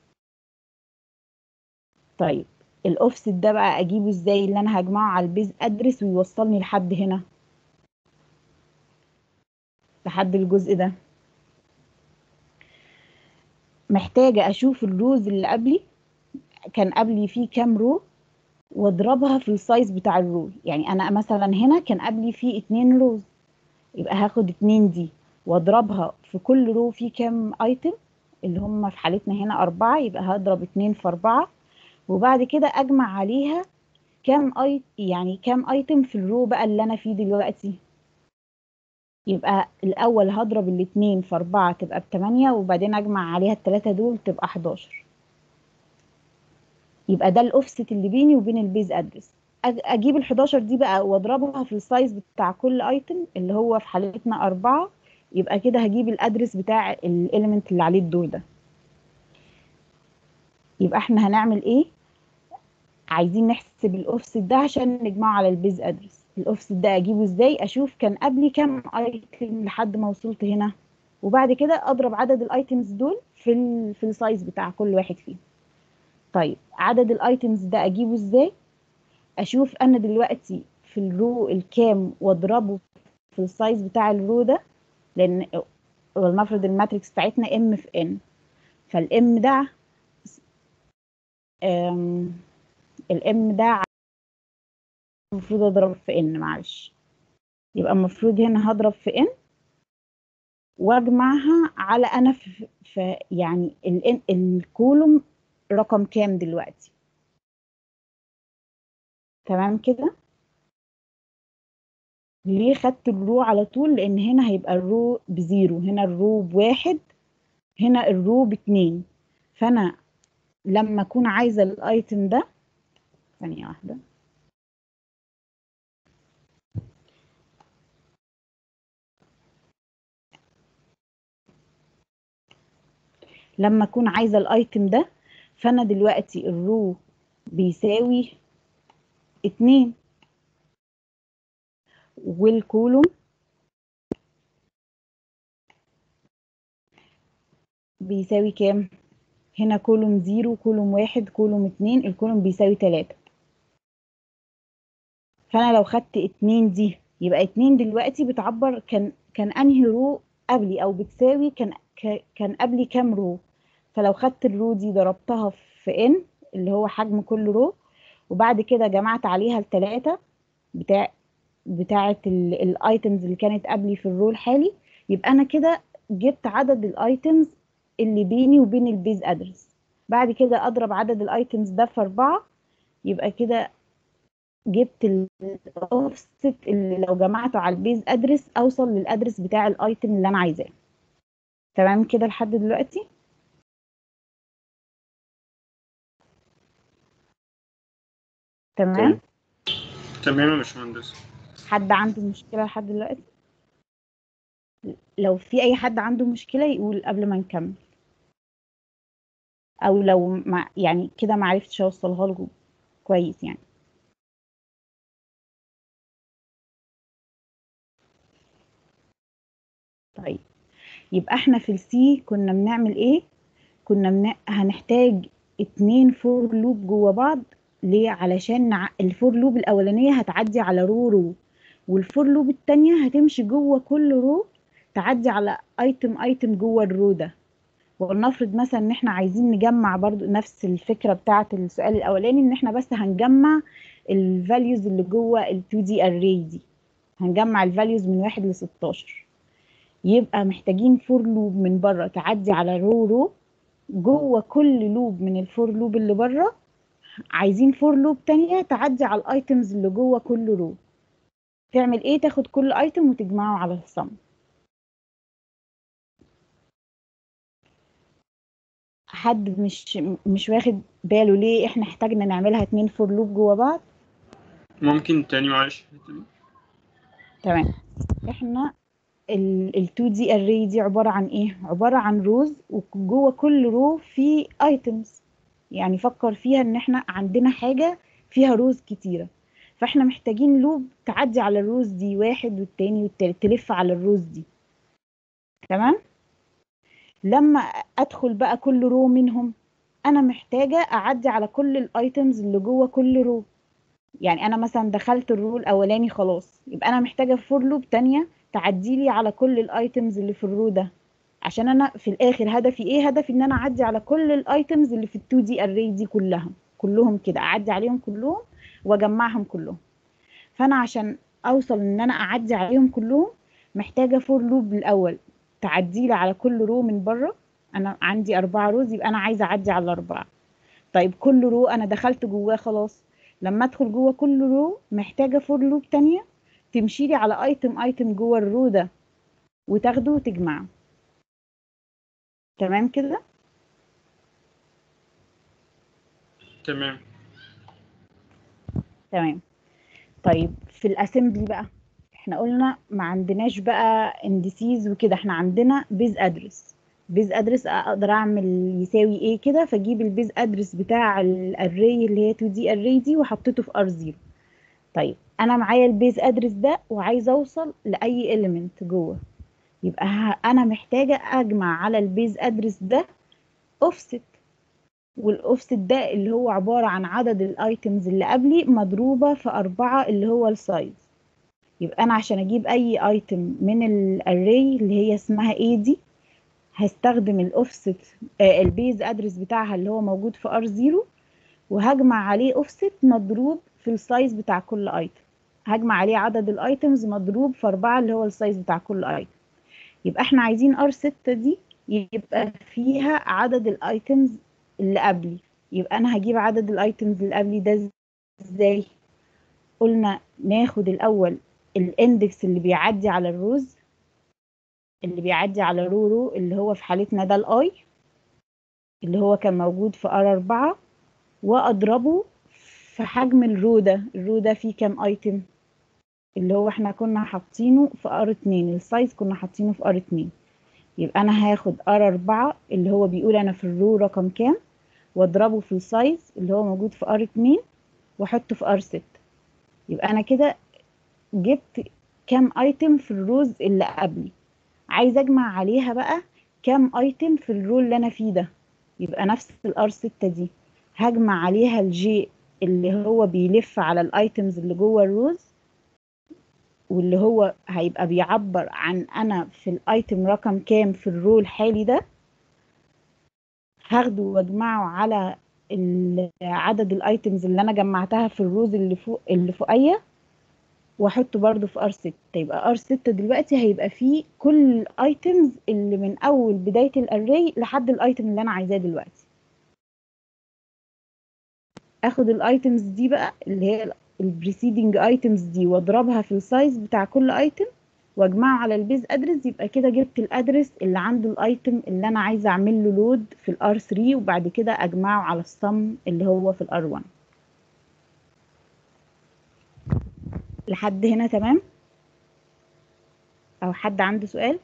طيب الاوفست ده بقى اجيبه ازاي اللي انا هجمعه على البيز ادرس ويوصلني لحد هنا لحد الجزء ده محتاجة أشوف الروز اللي قبلي كان قبلي فيه كام رو واضربها في السايز بتاع الرو يعني أنا مثلا هنا كان قبلي فيه اتنين روز يبقى هاخد اتنين دي واضربها في كل رو فيه كام ايتم اللي هم في حالتنا هنا أربعة يبقى هضرب اتنين في أربعة وبعد كده أجمع عليها كام اي يعني كام ايتم في الرو بقى اللي أنا فيه دلوقتي يبقى الأول هضرب الاتنين في أربعة تبقى بتمانية وبعدين أجمع عليها التلاتة دول تبقى حداشر يبقى ده الأوفست اللي بيني وبين البيز أدرس أجيب الحداشر دي بقى وأضربها في السايز بتاع كل أيتم اللي هو في حالتنا أربعة يبقى كده هجيب الأدرس بتاع الإليمنت اللي عليه الدور ده يبقى احنا هنعمل ايه عايزين نحسب الأوفست ده عشان نجمعه على البيز أدرس الاوفست ده اجيبه ازاي اشوف كان قبلي كام ايتم لحد ما وصلت هنا وبعد كده اضرب عدد الايتمز دول في ال في السايز بتاع كل واحد فيهم طيب عدد الايتمز ده اجيبه ازاي اشوف انا دلوقتي في الرو الكام واضربه في السايز بتاع الرو ده لان ولنفرض الماتريكس بتاعتنا ام في ان فالام ده الام ده المفروض اضرب في ان معلش يبقى المفروض هنا هضرب في ان واجمعها على انا في, في يعني ال الكولوم رقم كام دلوقتي تمام كده ليه خدت الرو على طول لان هنا هيبقى الرو بزيرو هنا الرو بواحد هنا الرو باتنين فانا لما اكون عايزه الايتم ده ثانيه واحده لما اكون عايزه الايتم ده فانا دلوقتي الرو بيساوي اتنين والكولوم بيساوي كام هنا كولوم زيرو كولوم واحد كولوم اتنين الكولوم بيساوي تلاتة فانا لو خدت اتنين دي يبقى اتنين دلوقتي بتعبر كان كان انهي رو قبلي او بتساوي كان كان قبلي كام رو فلو خدت الرو دي ضربتها في ان اللي هو حجم كل رو وبعد كده جمعت عليها التلاتة بتاع بتاعة الايتمز اللي كانت قبلي في الرو الحالي يبقى انا كده جبت عدد الايتمز اللي بيني وبين البيز ادرس بعد كده اضرب عدد الايتمز ده في اربعة يبقى كده جبت الاوفست اللي لو جمعته على البيز ادرس اوصل للادرس بتاع الايتم اللي انا عايزاه تمام كده لحد دلوقتي تمام تمام. تمام يا باشمهندس حد عنده مشكلة لحد دلوقتي لو في اي حد عنده مشكلة يقول قبل ما نكمل او لو ما يعني كده ما عرفتش اوصلها له كويس يعني طيب يبقى احنا في السي كنا بنعمل ايه كنا بن... هنحتاج اتنين فور لوب جوه بعض ليه علشان نع... الفور لوب الاولانيه هتعدي على رو رو والفور لوب التانية هتمشي جوه كل رو تعدي على ايتم ايتم جوه الرو ده ولنفرض مثلا ان احنا عايزين نجمع برضو نفس الفكره بتاعه السؤال الاولاني ان احنا بس هنجمع الفاليوز اللي جوه ال 2 دي اري دي هنجمع الفاليوز من واحد ل 16 يبقى محتاجين فور لوب من بره تعدي على رو رو جوه كل لوب من الفور لوب اللي بره عايزين فور لوب تانية تعدي على الايتمز اللي جوه كل رو تعمل ايه تاخد كل ايتم وتجمعه على الصم حد مش مش واخد باله ليه احنا احتاجنا نعملها اتنين فور لوب جوه بعض ممكن تاني معلش تمام احنا ال 2 دي array دي عبارة عن ايه عبارة عن روز وجوه كل رو في ايتمز يعني فكر فيها ان احنا عندنا حاجة فيها روز كتيرة فاحنا محتاجين لوب تعدي على الروز دي واحد والتاني والتالت تلف على الروز دي تمام لما ادخل بقى كل رو منهم انا محتاجة اعدي على كل الايتمز اللي جوه كل رو يعني انا مثلا دخلت الرو الاولاني خلاص يبقى انا محتاجة فور لوب تانية تعدي لي على كل الايتمز اللي في الرو ده عشان انا في الاخر هدفي ايه هدفي ان انا اعدي على كل الايتمز اللي في ال2 دي اري دي كلها كلهم كده اعدي عليهم كلهم واجمعهم كلهم فانا عشان اوصل ان انا اعدي عليهم كلهم محتاجه فور لوب الاول تعدي لي على كل رو من بره انا عندي اربعة روز يبقى انا عايزه اعدي على الاربعه طيب كل رو انا دخلت جواه خلاص لما ادخل جوه كل رو محتاجه فور لوب تانية تمشي لي على ايتم ايتم جوه الرو ده وتاخده وتجمعه تمام كده تمام تمام طيب في الاسمبلي بقى احنا قلنا ما عندناش بقى اندسيز وكده احنا عندنا بيز ادرس بيز ادرس اقدر اعمل يساوي ايه كده فاجيب البيز ادرس بتاع الاري اللي هي 2 دي اري دي وحطيته في ار 0 طيب انا معايا البيز ادرس ده وعايزه اوصل لاي اليمنت جوه يبقى ه- انا محتاجه اجمع على البيز ادرس ده اوفست والاوفست ده اللي هو عباره عن عدد الايتمز اللي قبلي مضروبه في أربعة اللي هو السايز يبقى انا عشان اجيب اي ايتم من الاري اللي هي اسمها ايه دي هستخدم الاوفست آه البيز ادرس بتاعها اللي هو موجود في ار 0 وهجمع عليه اوفست مضروب في السايز بتاع كل ايتم هجمع عليه عدد الايتمز مضروب في أربعة اللي هو السايز بتاع كل ايتم يبقى احنا عايزين ار 6 دي يبقى فيها عدد الايتمز اللي قبلي يبقى انا هجيب عدد الايتمز اللي قبلي ده ازاي قلنا ناخد الاول الاندكس اللي بيعدي على الروز اللي بيعدي على رو رو اللي هو في حالتنا ده الاي اللي هو كان موجود في ار 4 واضربه في حجم الرو ده الرو ده فيه كام ايتم اللي هو احنا كنا حاطينه في ار 2 السايز كنا حاطينه في ار 2 يبقى انا هاخد ار 4 اللي هو بيقول انا في الرو رقم كام واضربه في السايز اللي هو موجود في ار 2 واحطه في ار 6 يبقى انا كده جبت كام ايتم في الروز اللي قبلي عايز اجمع عليها بقى كام ايتم في الرو اللي انا فيه ده يبقى نفس الار 6 دي هجمع عليها الجي اللي هو بيلف على الايتمز اللي جوه الروز واللي هو هيبقى بيعبر عن انا في الايتم رقم كام في الرو الحالي ده هاخده واجمعه على ال- عدد الايتمز اللي انا جمعتها في الروز اللي فوق اللي فوقيا واحطه برضو في ار 6 يبقى ار 6 دلوقتي هيبقى فيه كل الايتمز اللي من اول بداية الاري لحد الايتم اللي انا عايزاه دلوقتي اخد الايتمز دي بقى اللي هي البريسيدنج ايتمز دي واضربها في السايز بتاع كل ايتم واجمعه على البيز ادرس يبقى كده جبت الادرس اللي عنده الايتم اللي انا عايزه اعمل له لود في الار 3 وبعد كده اجمعه على الصم اللي هو في الار 1 لحد هنا تمام او حد عنده سؤال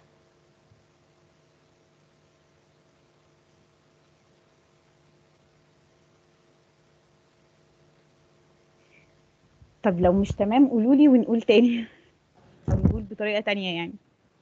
طب لو مش تمام قولوا لي ونقول تاني او نقول بطريقة تانية يعني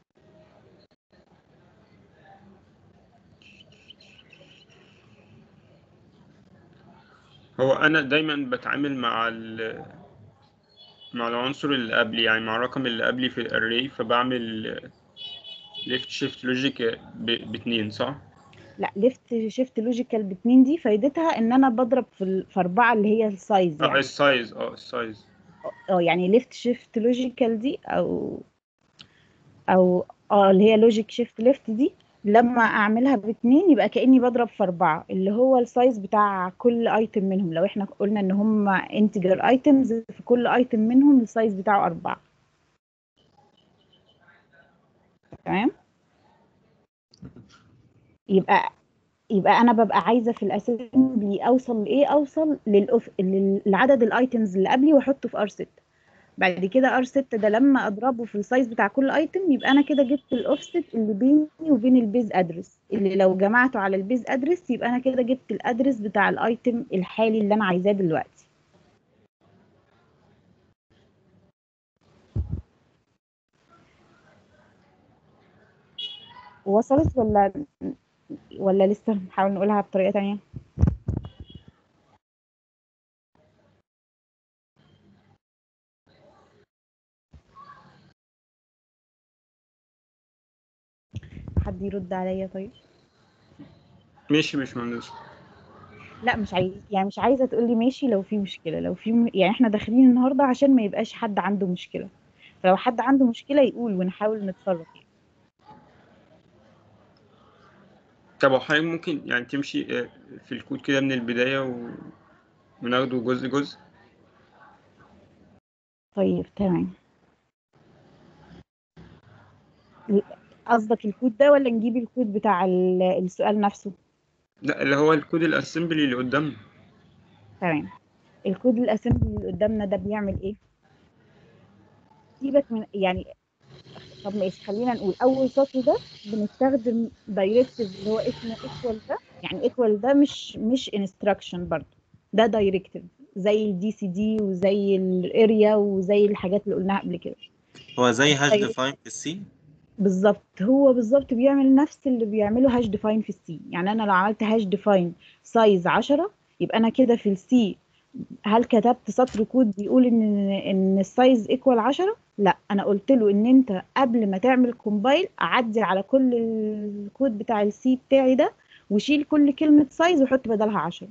هو انا دايما بتعامل مع ال مع العنصر اللي قبلي يعني مع الرقم اللي قبلي في الاري فبعمل ليفت شيفت لوجيك باتنين صح؟ لا ليفت شيفت لوجيكال باتنين دي فايدتها ان انا بضرب في ال- في اربعة اللي هي السايز اه يعني السايز اه السايز اه يعني ليفت شيفت لوجيكال دي او او اه اللي هي لوجيك شيفت ليفت دي لما اعملها باتنين يبقى كاني بضرب في اربعة اللي هو السايز بتاع كل ايتم منهم لو احنا قلنا ان هم انتجر ايتمز في كل ايتم منهم السايز بتاعه اربعة تمام يبقى يبقى انا ببقى عايزه في الاسمبلي اوصل لايه اوصل للأف... للعدد الايتمز اللي قبلي واحطه في ار 6 بعد كده ار 6 ده لما اضربه في السايز بتاع كل ايتم يبقى انا كده جبت الاوفست اللي بيني وبين البيز ادرس اللي لو جمعته على البيز ادرس يبقى انا كده جبت الادرس بتاع الايتم الحالي اللي انا عايزاه دلوقتي وصلت ولا ولا لسه نحاول نقولها بطريقة تانية حد يرد عليا طيب ماشي يا باشمهندس لا مش عايز يعني مش عايزة تقولي ماشي لو في مشكلة لو في م... يعني احنا داخلين النهاردة عشان ما يبقاش حد عنده مشكلة فلو حد عنده مشكلة يقول ونحاول نتصرف يعني. طب هو حضرتك ممكن يعني تمشي آه، في الكود كده من البداية و... وناخده جزء جزء طيب تمام ال- قصدك الكود ده ولا نجيب الكود بتاع ال- السؤال نفسه لا اللي هو الكود الاسمبلي اللي قدامنا تمام الكود الاسمبلي اللي قدامنا ده بيعمل ايه سيبك من يعني طب ماشي خلينا نقول اول سطر ده بنستخدم دايركتيف اللي هو اسمه ايكوال ده يعني ايكوال ده مش مش انستراكشن برضه ده دايركتيف زي الدي سي دي وزي الاريا وزي الحاجات اللي قلناها قبل كده هو زي هاش طيب. ديفاين في السي بالظبط هو بالظبط بيعمل نفس اللي بيعمله هاش ديفاين في السي يعني انا لو عملت هاش ديفاين سايز 10 يبقى انا كده في السي هل كتبت سطر كود بيقول ان ان السايز ايكوال 10 لا انا قلت له ان انت قبل ما تعمل كومبايل عدي على كل الكود بتاع السي بتاعي ده وشيل كل كلمة سايز وحط بدلها 10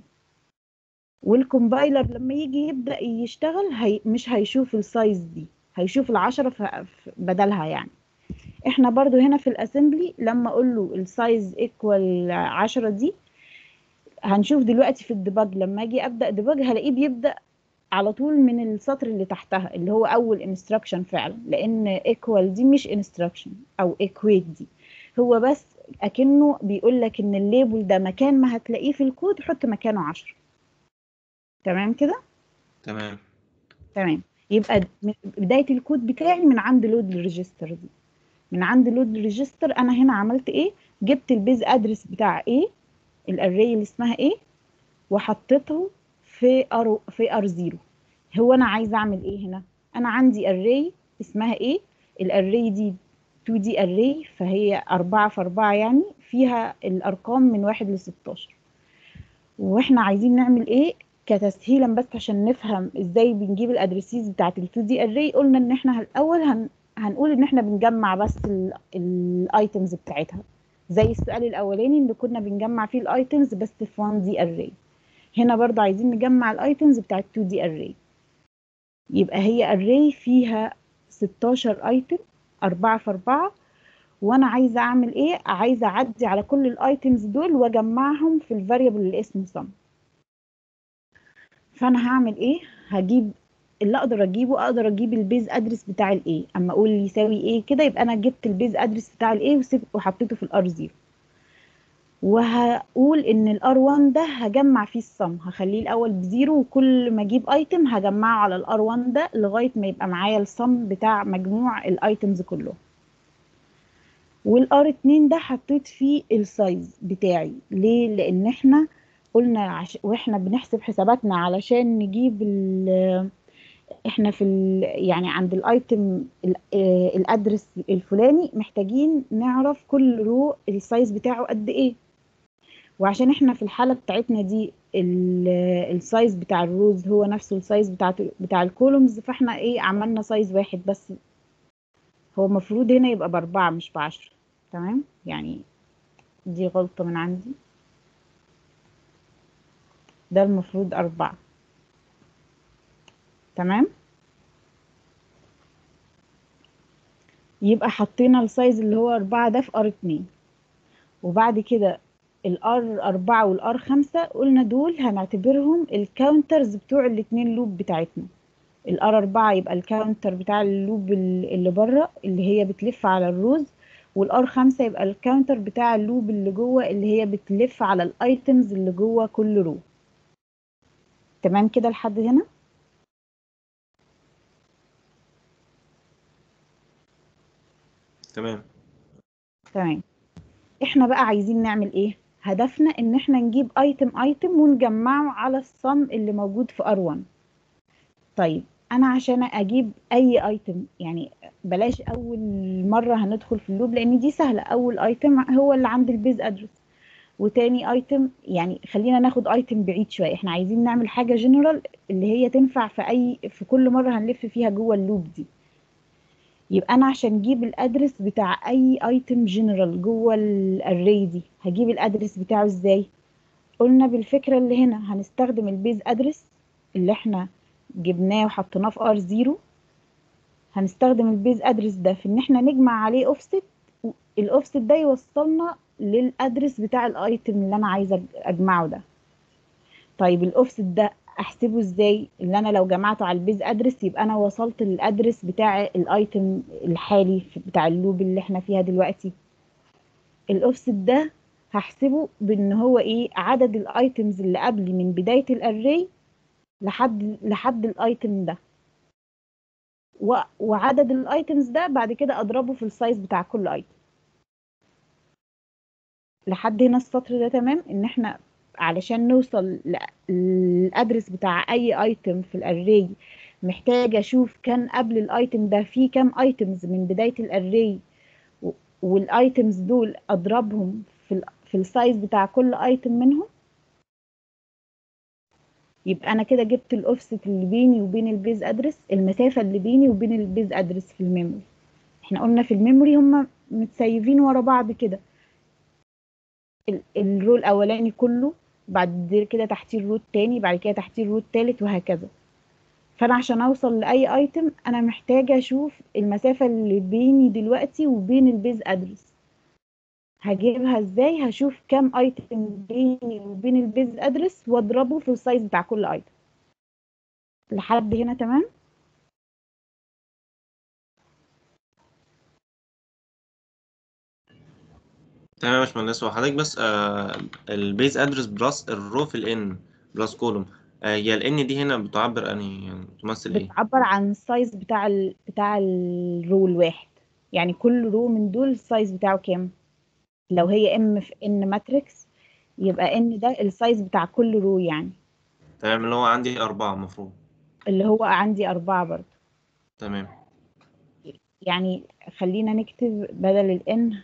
والكومبايلر لما يجي يبدأ يشتغل هي مش هيشوف السايز دي هيشوف العشرة ف- ف- بدلها يعني احنا برضو هنا في الاسمبلي لما اقول له السايز ايكوال 10 دي هنشوف دلوقتي في الديباج لما اجي ابدا ديباج هلاقيه بيبدا على طول من السطر اللي تحتها اللي هو اول انستراكشن فعلا لان ايكوال دي مش انستراكشن او ايكويت دي هو بس اكنه بيقول لك ان الليبل ده مكان ما هتلاقيه في الكود حط مكانه 10 تمام كده تمام تمام يبقى من- بدايه الكود بتاعي من عند لود الريجستر دي من عند لود الريجستر انا هنا عملت ايه جبت البيز ادرس بتاع ايه الاري اللي اسمها ايه وحطيته في ار في ار 0 هو انا عايزه اعمل ايه هنا انا عندي اري اسمها ايه الاري دي 2 دي اري فهي 4 في 4 يعني فيها الارقام من 1 ل 16 واحنا عايزين نعمل ايه كتسهيلا بس عشان نفهم ازاي بنجيب الادريسيز بتاعت ال 2 دي اري قلنا ان احنا الاول هن هنقول ان احنا بنجمع بس الايتمز بتاعتها زي السؤال الاولاني اللي كنا بنجمع فيه الايتمز بس في 1 دي اري هنا برضه عايزين نجمع الايتمز بتاعت 2 دي اري يبقى هي اري فيها 16 ايتم 4 في 4 وانا عايزه اعمل ايه عايزه اعدي على كل الايتمز دول واجمعهم في الفاريبل اللي اسمه sum فانا هعمل ايه هجيب اللي اقدر اجيبه اقدر اجيب البيز ادرس بتاع الايه اما اقول يساوي ايه كده يبقى انا جبت البيز ادرس بتاع الايه وحطيته في الار 0 وهقول ان الار 1 ده هجمع فيه الصم هخليه الاول بزيرو وكل ما اجيب ايتم هجمعه على الار 1 ده لغايه ما يبقى معايا الصم بتاع مجموع الايتمز كلهم والار 2 ده حطيت فيه السايز بتاعي ليه لان احنا قلنا عش... واحنا بنحسب حساباتنا علشان نجيب ال... احنا في ال... يعني عند الايتم ال... آه، الادرس الفلاني محتاجين نعرف كل رو السايز بتاعه قد ايه وعشان احنا في الحالة بتاعتنا دي ال- السايز بتاع الروز هو نفسه السايز بتاع بتاع الكولومز فاحنا ايه عملنا سايز واحد بس هو المفروض هنا يبقى بأربعة مش بعشرة تمام يعني دي غلطة من عندي ده المفروض أربعة تمام يبقى حطينا السايز اللي هو أربعة ده في ار اتنين وبعد كده الار أربعة والار خمسة قلنا دول هنعتبرهم الكاونترز بتوع الاتنين لوب بتاعتنا الار أربعة يبقى الكاونتر بتاع اللوب ال- اللي بره اللي هي بتلف على الروز والار خمسة يبقى الكاونتر بتاع اللوب اللي جوه اللي هي بتلف على الايتمز اللي جوه كل رو تمام كده لحد هنا تمام تمام احنا بقى عايزين نعمل ايه هدفنا ان احنا نجيب ايتم ايتم ونجمعه على الصم اللي موجود في ار1 طيب انا عشان اجيب اي ايتم يعني بلاش اول مره هندخل في اللوب لان دي سهله اول ايتم هو اللي عند البيز ادرس وتاني ايتم يعني خلينا ناخد ايتم بعيد شويه احنا عايزين نعمل حاجه جنرال اللي هي تنفع في اي في كل مره هنلف فيها جوه اللوب دي يبقى انا عشان اجيب الادرس بتاع اي ايتم جنرال جوه الاري دي هجيب الادرس بتاعه ازاي قلنا بالفكره اللي هنا هنستخدم البيز ادرس اللي احنا جبناه وحطيناه في ار 0 هنستخدم البيز ادرس ده في ان احنا نجمع عليه اوفست الاوفست ده يوصلنا للادرس بتاع الايتم اللي انا عايزه اجمعه ده طيب الاوفست ده احسبه ازاي اللي انا لو جمعته على البيز ادرس يبقى انا وصلت للادرس بتاع الايتم الحالي في- بتاع اللوب اللي احنا فيها دلوقتي الاوفست ده هحسبه بان هو ايه عدد الايتمز اللي قبلي من بداية الاري لحد لحد الايتم ده و... وعدد الايتمز ده بعد كده اضربه في السايز بتاع كل ايتم لحد هنا السطر ده تمام ان احنا علشان نوصل ل- للادرس بتاع اي ايتم في الاري محتاجة اشوف كان قبل الايتم ده في كام ايتمز من بداية الاري والايتمز دول اضربهم في ال في السايز بتاع كل ايتم منهم يبقى انا كده جبت الاوفست اللي بيني وبين البيز ادرس المسافة اللي بيني وبين البيز ادرس في الميموري احنا قلنا في الميموري هم متسيفين ورا بعض كده ال- الرو الاولاني كله بعد كده تحتيه الرو التاني بعد كده تحتيه الرو التالت وهكذا فانا عشان اوصل لاي ايتم انا محتاجه اشوف المسافه اللي بيني دلوقتي وبين البيز ادرس هجيبها ازاي هشوف كام ايتم بيني وبين البيز ادرس واضربه في السايز بتاع كل ايتم لحد هنا تمام تمام يا باشمهندس وحضرتك بس آه البيز ادرس بلس الرو في الان بلس كولوم آه هي الان دي هنا بتعبر انهي يعني بتمثل ايه بتعبر عن السايز بتاع ال... بتاع الرو الواحد يعني كل رو من دول السايز بتاعه كام لو هي ام في ان ماتريكس يبقى ان ده السايز بتاع كل رو يعني تمام اللي هو عندي أربعة المفروض اللي هو عندي أربعة برضه تمام يعني خلينا نكتب بدل الان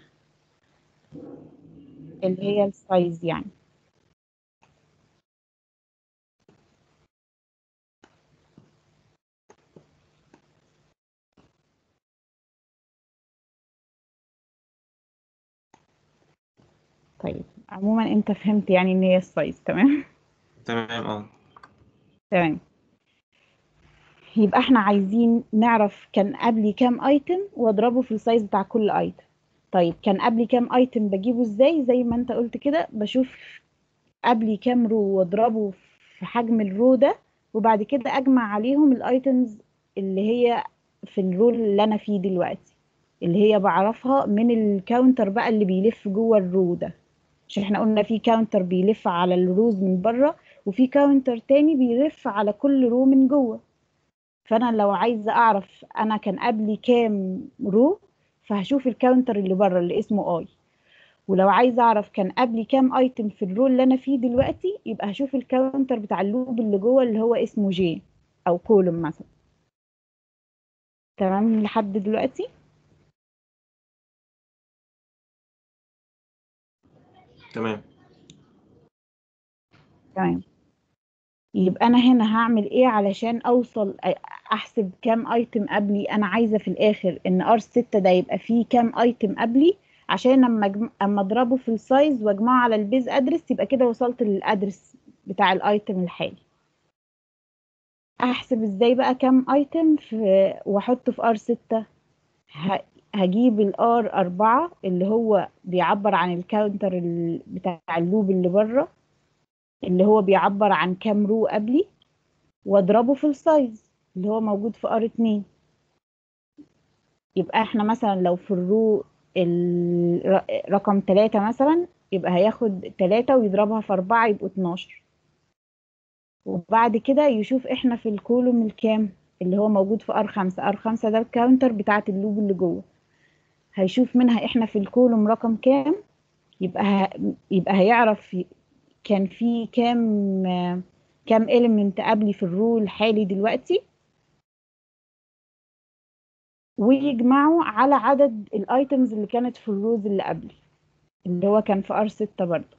اللي هي السايز يعني طيب عموما انت فهمت يعني ان هي السايز تمام تمام اه تمام يبقى احنا عايزين نعرف كان قبلي كام ايتم واضربه في السايز بتاع كل ايتم طيب كان قبلي كام ايتم بجيبه ازاي زي ما انت قلت كده بشوف قبلي كام رو واضربه في حجم الرو ده وبعد كده اجمع عليهم الايتمز اللي هي في الرول اللي انا فيه دلوقتي اللي هي بعرفها من الكاونتر بقى اللي بيلف جوه الرو ده عشان احنا قلنا في كاونتر بيلف على الروز من بره وفي كاونتر تاني بيلف على كل رو من جوه فانا لو عايزه اعرف انا كان قبلي كام رو فهشوف الكاونتر اللي بره اللي اسمه اي ولو عايزه اعرف كان قبلي كام ايتم في الرول اللي انا فيه دلوقتي يبقى هشوف الكاونتر بتاع اللوب اللي جوه اللي هو اسمه جي او كولوم مثلا تمام لحد دلوقتي تمام تمام يبقى انا هنا هعمل ايه علشان اوصل أ- احسب كام ايتم قبلي انا عايزه في الاخر ان ار 6 ده يبقى فيه كام ايتم قبلي عشان لما أجم... اما اضربه في السايز واجمعه على البيز ادرس يبقى كده وصلت للادرس بتاع الايتم الحالي احسب ازاي بقى كام ايتم في واحطه في ار 6 ه... هجيب الار 4 اللي هو بيعبر عن الكاونتر ال... بتاع اللوب اللي بره اللي هو بيعبر عن كام رو قبلي واضربه في السايز اللي هو موجود في ار 2 يبقى احنا مثلا لو في الرو ال- رقم 3 مثلا يبقى هياخد 3 ويضربها في 4 يبقوا 12 وبعد كده يشوف احنا في الكولوم الكام اللي هو موجود في ار 5 ار 5 ده الكاونتر بتاعت اللوب اللي جوه هيشوف منها احنا في الكولوم رقم كام يبقى ه... يبقى هيعرف ي- كان في كام كام إيليمنت قبلي في الرو الحالي دلوقتي ويجمعوا على عدد الايتمز اللي كانت في الروز اللي قبلي اللي هو كان في ار 6 برضو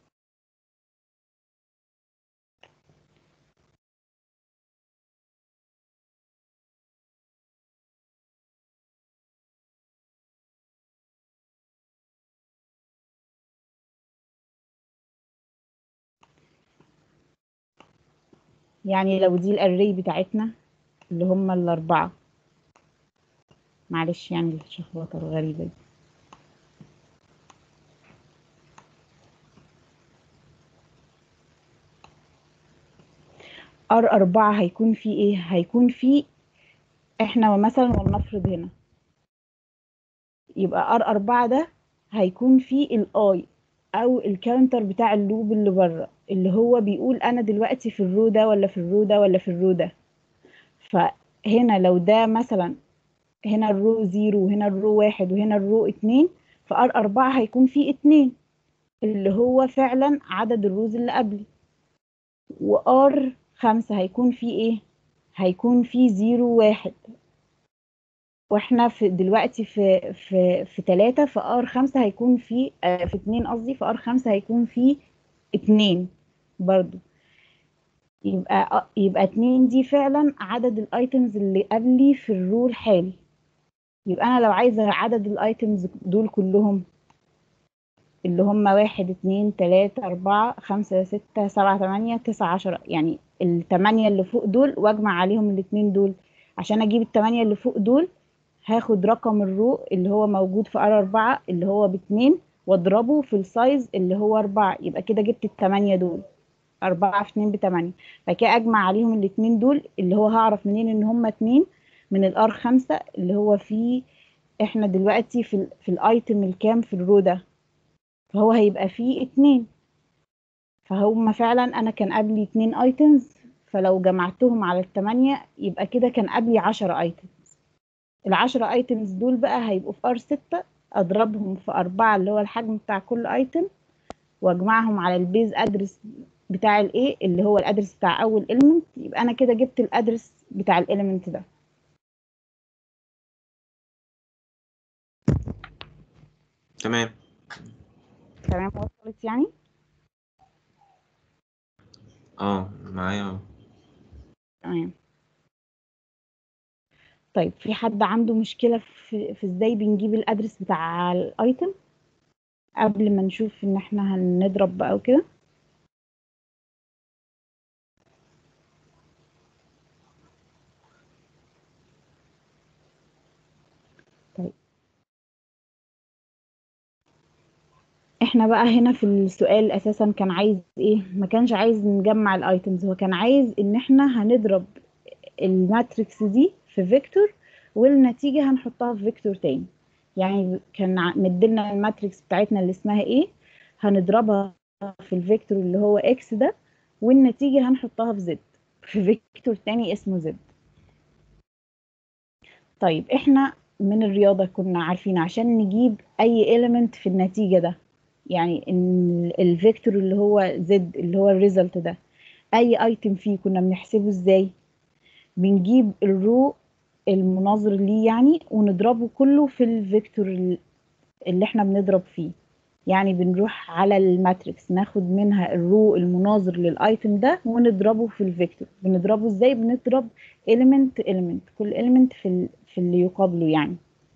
يعني لو دي الاري بتاعتنا اللي هم الاربعه معلش يعني الشخبطه الغريبه دي ار أربعة هيكون في ايه هيكون في احنا مثلا ولنفرض هنا يبقى ار أربعة ده هيكون في الاي او الكاونتر بتاع اللوب اللي بره اللي هو بيقول انا دلوقتي في الرو ده ولا في الرو ده ولا في الرو ده فهنا لو ده مثلا هنا الرو زيرو وهنا الرو واحد وهنا الرو اتنين فار أربعة هيكون في اتنين اللي هو فعلا عدد الروز اللي قبلي وار خمسة هيكون في ايه هيكون في زيرو واحد واحنا في دلوقتي في في في تلاتة في ار خمسة هيكون في آه في اتنين قصدي في ار خمسة هيكون في اتنين برضو يبقى آه، يبقى اتنين دي فعلا عدد الايتمز اللي قبلي في الرو الحالي يبقى انا لو عايزة عدد الايتمز دول كلهم اللي هم واحد اتنين تلاتة أربعة خمسة ستة سبعة تمانية تسعة عشرة يعني التمانية اللي فوق دول واجمع عليهم الاتنين دول عشان اجيب التمانية اللي فوق دول هاخد رقم الرو اللي هو موجود في ار أربعة اللي هو باتنين واضربه في السايز اللي هو أربعة يبقى كده جبت التمانية دول أربعة في اتنين بتمانية فكده أجمع عليهم الاتنين دول اللي هو هعرف منين إن هما اتنين من الار خمسة اللي هو فيه احنا دلوقتي في ال في الايتم الكام في الرو ده فهو هيبقى فيه اتنين فهم فعلا انا كان قبلي اتنين ايتمز فلو جمعتهم على التمانية يبقى كده كان قبلي عشرة ايتمز العشرة ايتمز دول بقى هيبقوا في ار ستة اضربهم في اربعة اللي هو الحجم بتاع كل ايتم واجمعهم على البيز ادرس بتاع الايه اللي هو الادرس بتاع اول element يبقى انا كده جبت الادرس بتاع الاليمنت ده تمام تمام وصلت يعني اه معايا تمام طيب في حد عنده مشكلة في, في ازاي بنجيب الادرس بتاع الايتم قبل ما نشوف ان احنا هنضرب بقى وكده طيب احنا بقى هنا في السؤال اساسا كان عايز ايه ما كانش عايز نجمع الايتمز هو كان عايز ان احنا هنضرب الماتريكس دي في فيكتور والنتيجة هنحطها في فيكتور تاني يعني كان ع- مديلنا الماتريكس بتاعتنا اللي اسمها ايه هنضربها في الفيكتور اللي هو اكس ده والنتيجة هنحطها في زد في فيكتور تاني اسمه زد طيب احنا من الرياضة كنا عارفين عشان نجيب اي element في النتيجة ده يعني ان الفيكتور اللي هو زد اللي هو الريزلت ده اي ايتم فيه كنا بنحسبه ازاي بنجيب الرو المناظر ليه يعني ونضربه كله في الفيكتور ال- اللي احنا بنضرب فيه يعني بنروح على الماتريكس ناخد منها الرو المناظر للايتم ده ونضربه في الفيكتور بنضربه ازاي بنضرب element element كل element في ال- في اللي يقابله يعني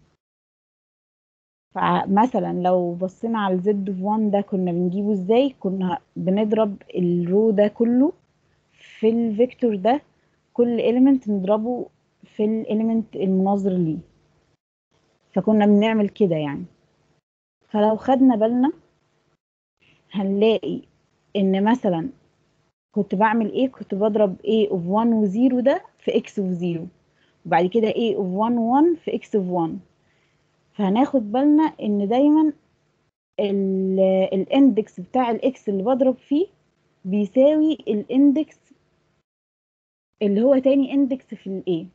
فمثلا لو بصينا على الزد في 1 ده كنا بنجيبه ازاي كنا بنضرب الرو ده كله في الفيكتور ده كل element نضربه في الاليمنت المناظر ليه فكنا بنعمل كده يعني فلو خدنا بالنا هنلاقي ان مثلا كنت بعمل ايه كنت بضرب a of 1 و 0 ده في x of 0 وبعد كده a of 1 و 1 في x of 1 فهناخد بالنا ان دايما ال- الاندكس بتاع الاكس اللي بضرب فيه بيساوي الاندكس اللي هو تاني اندكس في الايه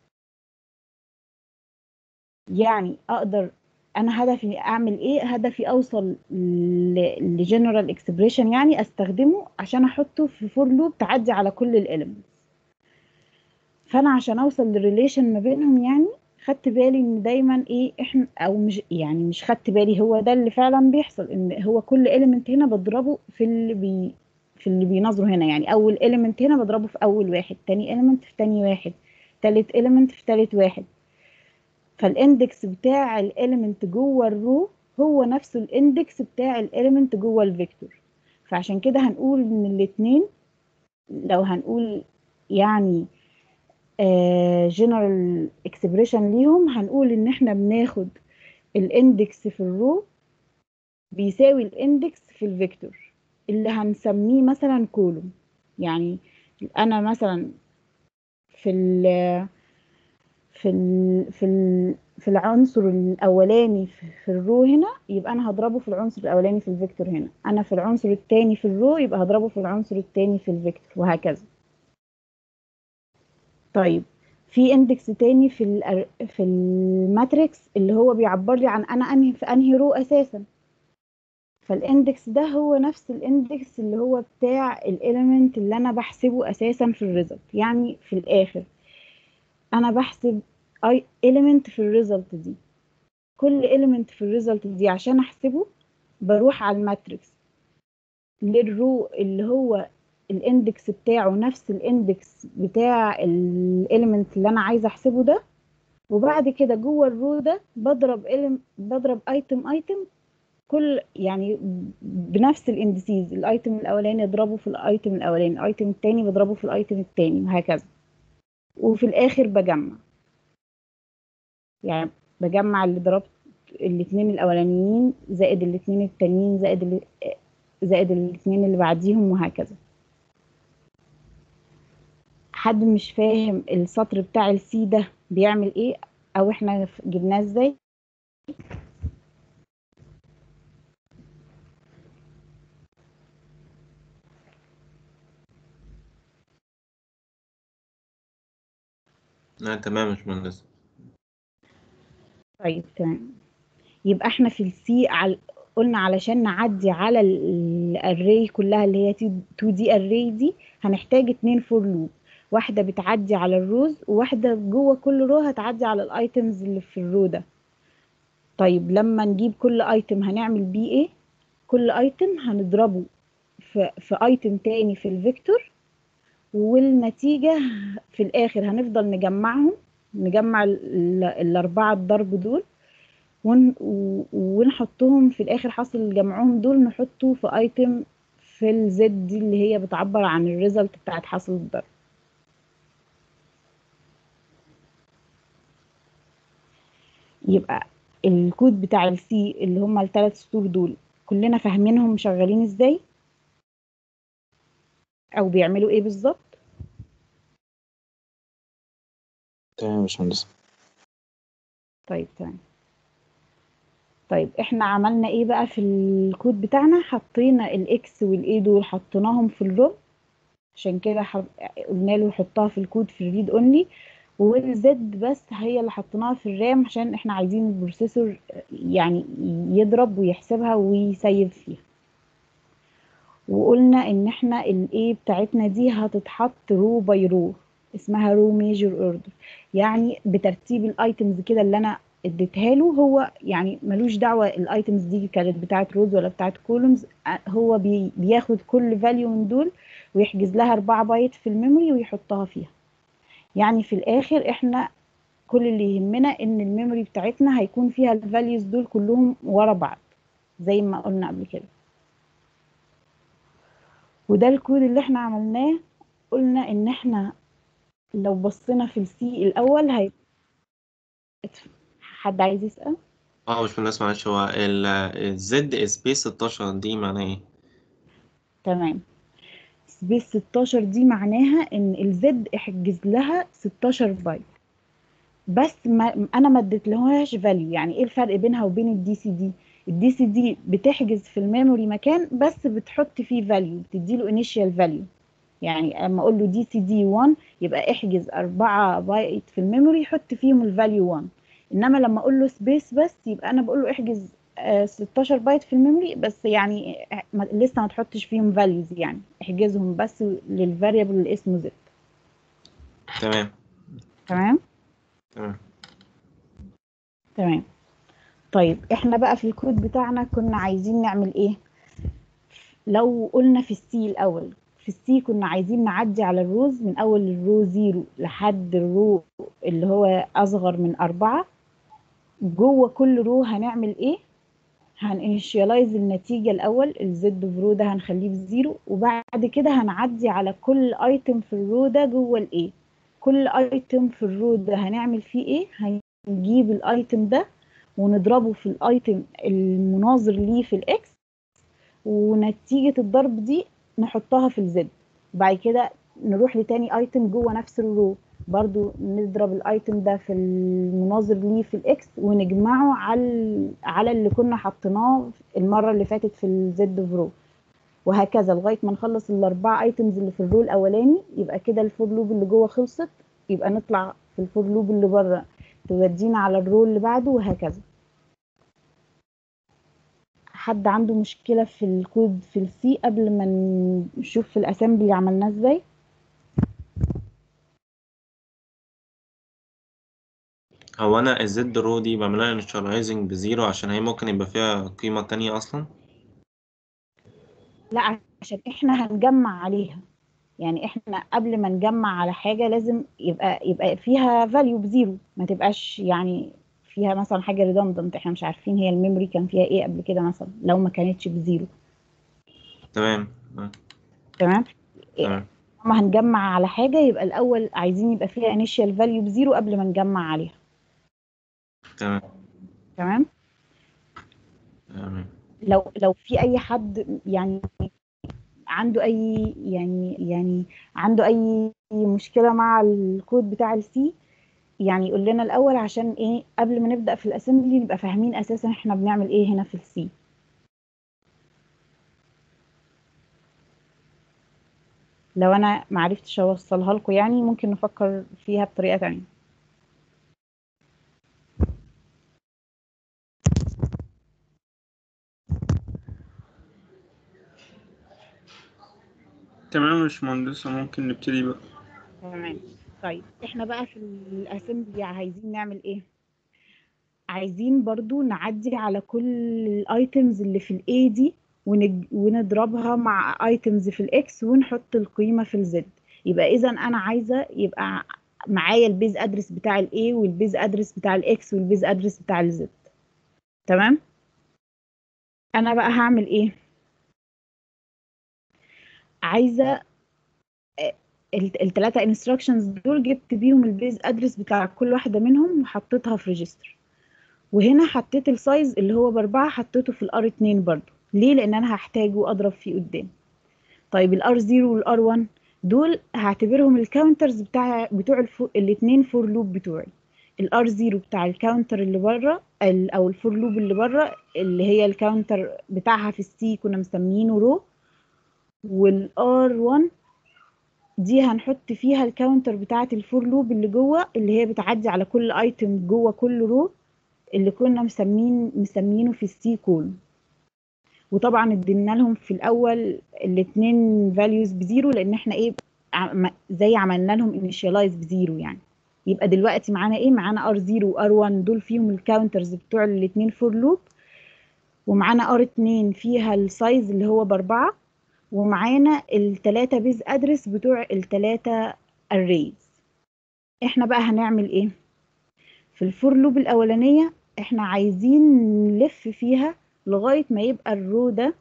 يعني اقدر انا هدفي اعمل ايه هدفي اوصل لجنرال اكسبريشن يعني استخدمه عشان احطه في فور لوب تعدي على كل الاليمنتس فانا عشان اوصل للريليشن ما بينهم يعني خدت بالي ان دايما ايه احنا او مش يعني مش خدت بالي هو ده اللي فعلا بيحصل ان هو كل اليمنت هنا بضربه في اللي بي في اللي بينظره هنا يعني اول اليمنت هنا بضربه في اول واحد تاني اليمنت في تاني واحد تالت اليمنت في تالت واحد فالاندكس بتاع الاليمنت جوه الرو هو نفسه الاندكس بتاع الاليمنت جوه الفيكتور فعشان كده هنقول ان الاتنين لو هنقول يعني جنرال اكسبريشن ليهم هنقول ان احنا بناخد الاندكس في الرو بيساوي الاندكس في الفيكتور اللي هنسميه مثلا كولوم يعني انا مثلا في ال في ال في ال في العنصر الاولاني في في الرو هنا يبقى انا هضربه في العنصر الاولاني في الفيكتور هنا انا في العنصر الثاني في الرو يبقى هضربه في العنصر الثاني في الفيكتور وهكذا طيب في اندكس تاني في ال في الماتريكس اللي هو بيعبر لي عن انا انهي في انهي رو اساسا فالاندكس ده هو نفس الاندكس اللي هو بتاع الاليمنت اللي انا بحسبه اساسا في الريزلت يعني في الاخر انا بحسب اي element في الريزلت دي كل element في الريزلت دي عشان احسبه بروح على الماتريكس للرو اللي هو الاندكس بتاعه نفس الاندكس بتاع الاليمنت اللي انا عايزه احسبه ده وبعد كده جوه الرو ده بضرب element بضرب ايتم ايتم كل يعني بنفس الاندسيز الايتم الاولاني اضربه في الايتم الاولاني الايتم التاني بضربه في الايتم التاني وهكذا وفي الاخر بجمع يعني بجمع اللي ضربت الاتنين الاولانيين زائد الاتنين التانيين زائد ال... زائد الاتنين اللي بعديهم وهكذا حد مش فاهم السطر بتاع السي ده بيعمل ايه او احنا جبناه ازاي لا تمام يا باشمهندس طيب تمام يبقى احنا في السي على قلنا علشان نعدي على الاري كلها اللي هي 2 دي اري دي هنحتاج اتنين فور لوب واحدة بتعدي على الروز وواحدة جوه كل رو هتعدي على الايتمز اللي في الرو ده طيب لما نجيب كل ايتم هنعمل بيه ايه كل ايتم هنضربه في في ايتم تاني في الفيكتور والنتيجة في الاخر هنفضل نجمعهم نجمع ال- الاربعة الضرب دول ون... و- ونحطهم في الاخر حاصل جمعهم دول نحطه في ايتم في الزد دي اللي هي بتعبر عن الريزلت بتاعت حاصل الضرب يبقى الكود بتاع السي اللي هما الثلاث سطور دول كلنا فاهمينهم شغالين ازاي او بيعملوا ايه بالظبط تمام يا باشمهندس طيب تمام طيب احنا عملنا ايه بقى في الكود بتاعنا حطينا الاكس والاي دول حطيناهم في الروم عشان كده حط... قلنا له حطها في الكود في الريد اونلي والزد بس هي اللي حطيناها في الرام عشان احنا عايزين البروسيسور يعني يضرب ويحسبها ويسيب فيها وقلنا ان احنا الايه بتاعتنا دي هتتحط رو باي رو اسمها رو ميجر اوردر يعني بترتيب الايتمز كده اللي انا اديتها له هو يعني ملوش دعوه الايتمز دي كانت بتاعت روز ولا بتاعت كولومز هو بي بياخد كل فاليو من دول ويحجز لها 4 بايت في الميموري ويحطها فيها يعني في الاخر احنا كل اللي يهمنا ان الميموري بتاعتنا هيكون فيها الفاليوز دول كلهم ورا بعض زي ما قلنا قبل كده وده الكود اللي احنا عملناه قلنا ان احنا لو بصينا في السي الاول هي حد عايز يسأل اه مش بالناس معلش هو الزد سبيس 16 دي معناها ايه؟ تمام سبيس 16 دي معناها ان الزد احجز لها 16 بايت بس ما انا ما اديتلهاش فاليو يعني ايه الفرق بينها وبين الدي سي دي الدي سي دي بتحجز في الميموري مكان بس بتحط فيه فاليو بتديله انيشال فاليو يعني اما اقول له دي سي دي 1 يبقى احجز 4 بايت في الميموري يحط فيهم الفاليو 1 انما لما اقول له سبيس بس يبقى انا بقول له احجز آه 16 بايت في الميموري بس يعني ما لسه ما تحطش فيهم فاليوز يعني احجزهم بس للفاريبل اللي اسمه زد تمام تمام تمام تمام طيب احنا بقى في الكود بتاعنا كنا عايزين نعمل ايه لو قلنا في السي الاول في السي كنا عايزين نعدي على الروز من اول الرو زيرو لحد الرو اللي هو اصغر من اربعة جوه كل رو هنعمل ايه هنinitialize النتيجة الاول الزد في رو ده هنخليه بزيرو وبعد كده هنعدي على كل ايتم في الرو ده جوه الايه كل ايتم في الرو ده هنعمل فيه ايه هنجيب الايتم ده ونضربه في الايتم المناظر ليه في الاكس ونتيجة الضرب دي نحطها في الزد بعد كده نروح لتاني ايتم جوه نفس الرو برضو نضرب الايتم ده في المناظر ليه في الاكس ونجمعه على على اللي كنا حطيناه المره اللي فاتت في الزد في رو وهكذا لغايه ما نخلص الاربع ايتمز اللي في الرو الاولاني يبقى كده الفور لوب اللي جوه خلصت يبقى نطلع في الفور لوب اللي بره تودينا على الرو اللي بعده وهكذا حد عنده مشكلة في الكود في السي قبل ما نشوف في الاسامبلي عملناه ازاي هو انا الزد رو دي بعملها انيشاليزنج بزيرو عشان هي ممكن يبقى فيها قيمة تانية اصلا لا عشان احنا هنجمع عليها يعني احنا قبل ما نجمع على حاجة لازم يبقى يبقى فيها فاليو بزيرو ما تبقاش يعني فيها مثلا حاجة ريدندنت احنا مش عارفين هي الميموري كان فيها ايه قبل كده مثلا لو ما كانتش بزيرو تمام آه، تمام تمام لما هنجمع على حاجة يبقى الأول عايزين يبقى فيها initial value بزيرو قبل ما نجمع عليها تمام تمام تمام لو لو في أي حد يعني عنده أي يعني يعني عنده أي مشكلة مع الكود بتاع السي يعني يقول لنا الأول عشان إيه قبل ما نبدأ في الأسمبلي نبقى فاهمين أساسا إحنا بنعمل إيه هنا في السي لو أنا معرفتش أوصلها لكم يعني ممكن نفكر فيها بطريقة تانية تمام يا باشمهندس ممكن نبتدي بقى تمام طيب احنا بقى في الاسمبلي عايزين نعمل ايه عايزين برضو نعدي على كل الايتمز اللي في الاي دي ونج... ونضربها مع ايتمز في الاكس ونحط القيمة في الزد يبقى اذا انا عايزة يبقى معايا البيز ادرس بتاع الاي والبيز ادرس بتاع الاكس والبيز ادرس بتاع الزد تمام انا بقى هعمل ايه عايزة الثلاثة انستراكشنز دول جبت بيهم البيز ادرس بتاع كل واحدة منهم وحطيتها في ريجستر وهنا حطيت السايز اللي هو باربعة حطيته في الار اتنين برضو ليه لان انا هحتاجه اضرب فيه قدام طيب الار 0 والار 1 دول هعتبرهم الكاونترز بتاع بتوع الفو... الاثنين فور لوب بتوعي الار 0 بتاع الكاونتر اللي بره ال... او الفور لوب اللي بره اللي هي الكاونتر بتاعها في السي كنا مسمينه رو والار 1 دي هنحط فيها الكاونتر بتاعه الفور لوب اللي جوه اللي هي بتعدي على كل ايتم جوه كل رو اللي كنا مسمين مسمينه في السي كولوم وطبعا ادينا لهم في الاول الاثنين فاليوز بزيرو لان احنا ايه عم- زي عملنا لهم انيشاليز بزيرو يعني يبقى دلوقتي معانا ايه معانا ار 0 وار 1 دول فيهم الكاونترز بتوع الاثنين فور لوب ومعانا ار 2 فيها السايز اللي هو باربعة ومعانا التلاتة بيز ادرس بتوع التلاتة arrays احنا بقى هنعمل ايه في الفور لوب الاولانية احنا عايزين نلف فيها لغاية ما يبقى الرو ده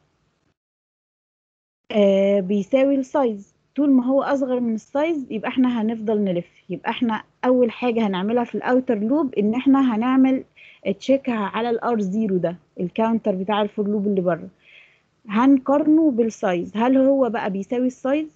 آه بيساوي السايز طول ما هو اصغر من السايز يبقى احنا هنفضل نلف يبقى احنا اول حاجة هنعملها في الاوتر لوب ان احنا هنعمل تشيك على الار زيرو ده الكاونتر بتاع الفور لوب اللي بره هنقارنه بالسايز هل هو بقى بيساوي السايز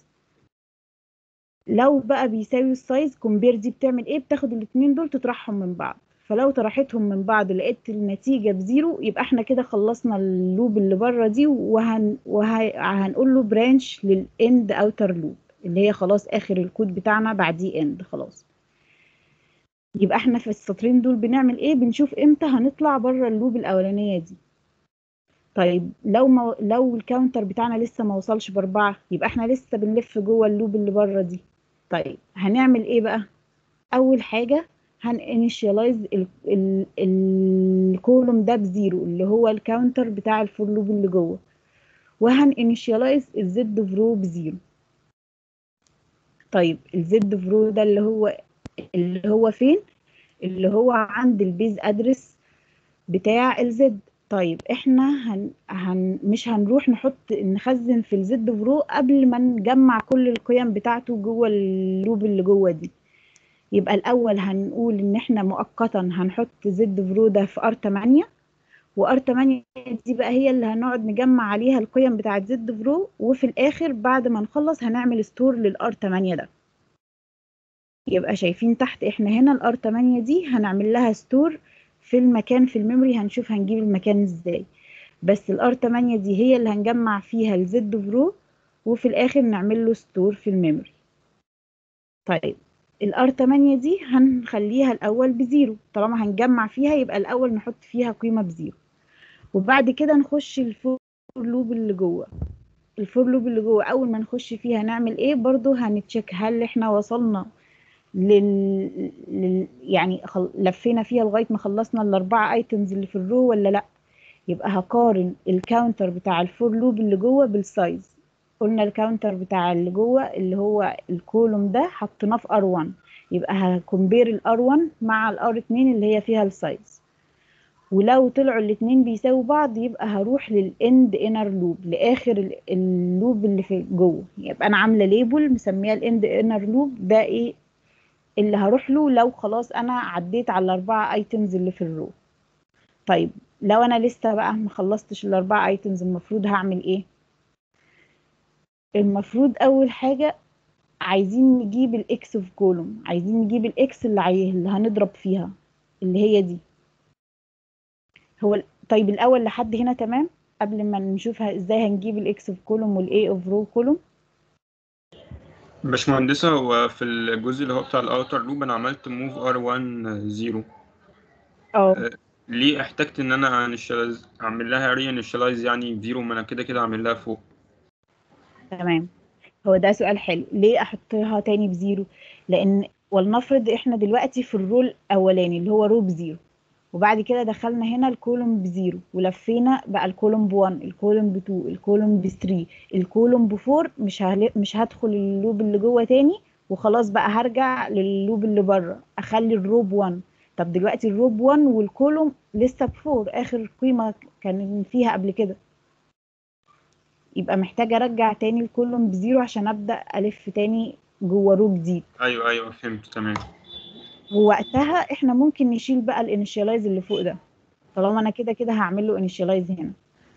لو بقى بيساوي السايز كومبير دي بتعمل ايه بتاخد الاتنين دول تطرحهم من بعض فلو طرحتهم من بعض لقيت النتيجة بزيرو يبقى احنا كده خلصنا اللوب اللي بره دي وهن وهنقول له برانش للاند اوتر لوب اللي هي خلاص اخر الكود بتاعنا بعديه اند خلاص يبقى احنا في السطرين دول بنعمل ايه بنشوف امتى هنطلع بره اللوب الاولانية دي طيب لو ما لو الكاونتر بتاعنا لسه ما وصلش باربعة يبقى احنا لسه بنلف جوه اللوب اللي بره دي طيب هنعمل ايه بقى اول حاجة هنinitialize الكولوم ده بزيرو اللي هو الكاونتر بتاع الفور لوب اللي جوه وهنinitialize الزد فرو بزيرو طيب الزد فرو ده اللي هو اللي هو فين اللي هو عند البيز ادرس بتاع الزد طيب احنا هن... هن... مش هنروح نحط نخزن في الزد فرو قبل ما نجمع كل القيم بتاعته جوه اللوب اللي جوه دي يبقى الاول هنقول ان احنا مؤقتا هنحط زد فرو ده في ار 8 وار 8 دي بقى هي اللي هنقعد نجمع عليها القيم بتاعه زد فرو وفي الاخر بعد ما نخلص هنعمل ستور للار 8 ده يبقى شايفين تحت احنا هنا الار 8 دي هنعمل لها ستور في المكان في الميموري هنشوف هنجيب المكان ازاي بس الار 8 دي هي اللي هنجمع فيها الزد فرو وفي الاخر نعمل له ستور في الميموري طيب الار 8 دي هنخليها الاول بزيرو طالما هنجمع فيها يبقى الاول نحط فيها قيمه بزيرو وبعد كده نخش الفور لوب اللي جوه الفور لوب اللي جوه اول ما نخش فيها نعمل ايه برضو هنتشيك هل احنا وصلنا لل... لل... يعني خل... لفينا فيها لغايه ما خلصنا الاربعه ايتمز اللي في الرو ولا لا يبقى هقارن الكاونتر بتاع الفور لوب اللي جوه بالسايز قلنا الكاونتر بتاع اللي جوه اللي هو الكولوم ده حطيناه في ار1 يبقى هكمبير الار 1 مع الار 2 اللي هي فيها السايز ولو طلعوا الاتنين بيساووا بعض يبقى هروح للاند انر لوب لاخر اللوب اللي في جوه يبقى انا عامله ليبل مسميها الاند انر لوب ده ايه اللي هروح له لو خلاص انا عديت على الاربعه ايتمز اللي في الرو طيب لو انا لسه بقى ما خلصتش الاربعه ايتمز المفروض هعمل ايه المفروض اول حاجه عايزين نجيب الاكس في كولوم عايزين نجيب الاكس اللي, عاي... اللي هنضرب فيها اللي هي دي هو طيب الاول لحد هنا تمام قبل ما نشوفها ازاي هنجيب الاكس في كولوم والاي اوف رو كولوم باشمهندسة هو في الجزء اللي هو بتاع الاوتر لوب انا عملت موف ار 1 0 اه ليه احتجت ان انا initialize- اعمل لها ري انيشاليز يعني زيرو ما انا كده كده عامل لها فوق تمام هو ده سؤال حلو ليه احطها تاني بزيرو لان ولنفرض احنا دلوقتي في الرول الاولاني اللي هو رو بزيرو وبعد كده دخلنا هنا الكولوم بزيرو ولفينا بقى الكولوم ب1 الكولوم ب2 الكولوم ب3 الكولوم ب4 مش هل... مش هدخل اللوب اللي جوه تاني وخلاص بقى هرجع لللوب اللي بره اخلي الروب 1 طب دلوقتي الروب 1 والكولوم لسه ب4 اخر قيمه كان فيها قبل كده يبقى محتاجه ارجع تاني الكولوم بزيرو عشان ابدا الف تاني جوه رو جديد ايوه ايوه فهمت تمام ووقتها احنا ممكن نشيل بقى الانيشيالايز اللي فوق ده طالما انا كده كده هعمل له انيشيالايز هنا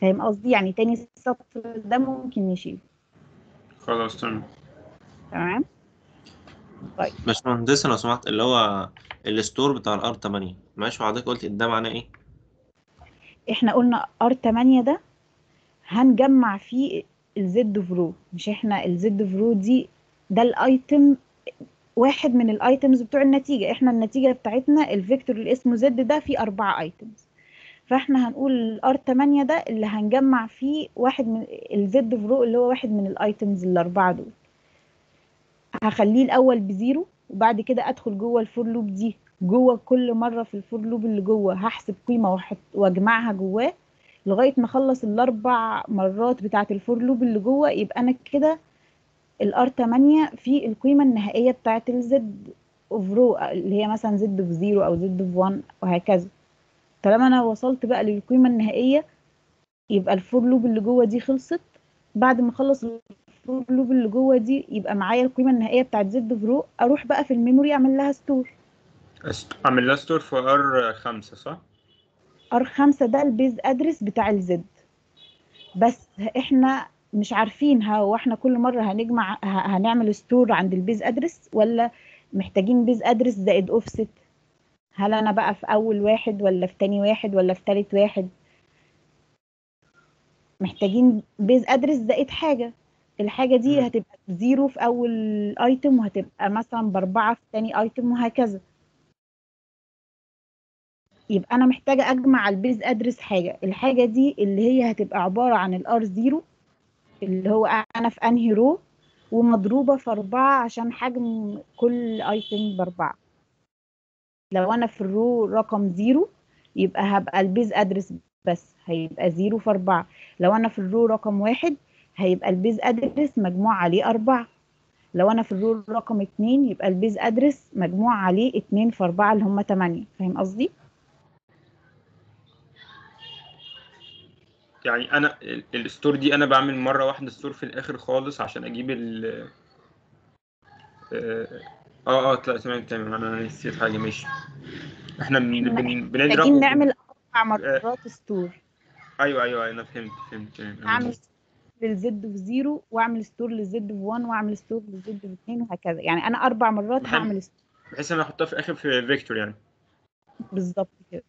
فاهم قصدي يعني تاني سطر ده ممكن نشيله خلاص تمام تمام باشمهندس لو سمحت اللي هو الستور بتاع الار 8 ماشي وحضرتك قلت ده معناه ايه؟ احنا قلنا ار 8 ده هنجمع فيه الزد فرو مش احنا الزد فرو دي ده الايتم واحد من الايتمز بتوع النتيجة احنا النتيجة بتاعتنا الفيكتور اللي اسمه زد ده فيه اربعة ايتمز فاحنا هنقول الار 8 ده اللي هنجمع فيه واحد من الزد فرو اللي هو واحد من الايتمز الاربعة دول هخليه الاول بزيرو وبعد كده ادخل جوه الفور لوب دي جوه كل مره في الفور لوب اللي جوه هحسب قيمه واحط واجمعها جواه لغايه ما اخلص الاربع مرات بتاعه الفور لوب اللي جوه يبقى انا كده الار 8 في القيمه النهائيه بتاعه الزد اوف رو اللي هي مثلا زد اوف 0 او زد اوف 1 وهكذا طالما انا وصلت بقى للقيمه النهائيه يبقى الفور لوب اللي جوه دي خلصت بعد ما اخلص الفور لوب اللي جوه دي يبقى معايا القيمه النهائيه بتاعت زد اوف رو اروح بقى في الميموري اعمل لها ستور أست- اعمل لها ستور في ار 5 صح؟ ار 5 ده البيز ادرس بتاع الزد بس احنا مش عارفين هو احنا كل مره هنجمع ه- هنعمل ستور عند البيز ادرس ولا محتاجين بيز ادرس زائد اوفست هل انا بقى في اول واحد ولا في تاني واحد ولا في تالت واحد محتاجين بيز ادرس زائد حاجه الحاجه دي مم. هتبقى بزيرو في اول ايتم وهتبقى مثلا باربعه في تاني ايتم وهكذا يبقى انا محتاجه اجمع على البيز ادرس حاجه الحاجه دي اللي هي هتبقى عباره عن الار 0 اللي هو انا في انهي رو ومضروبه في أربعة عشان حجم كل ايتم بأربعة لو انا في الرو رقم زيرو يبقى هبقى البيز ادرس بس هيبقى زيرو في أربعة لو انا في الرو رقم واحد هيبقى البيز ادرس مجموع عليه أربعة لو انا في الرو رقم اتنين يبقى البيز ادرس مجموع عليه اتنين في أربعة اللي هم تمانية فاهم قصدي؟ يعني انا ال- الستور دي انا بعمل مره واحده ستور في الاخر خالص عشان اجيب ال اه اه آه، لا تمام تمام انا نسيت حاجه ماشي احنا بن- إحنا بن- بنضرب محتاجين نعمل أربع مرات ستور ايوه ايوه انا فهمت فهمت تمام أنا اعمل للزد في زيرو واعمل ستور للزد في 1 واعمل ستور للزد في 2 وهكذا يعني انا اربع مرات بحب- هعمل ستور بحيث ان انا احطها في الاخر في فيكتور يعني بالظبط كده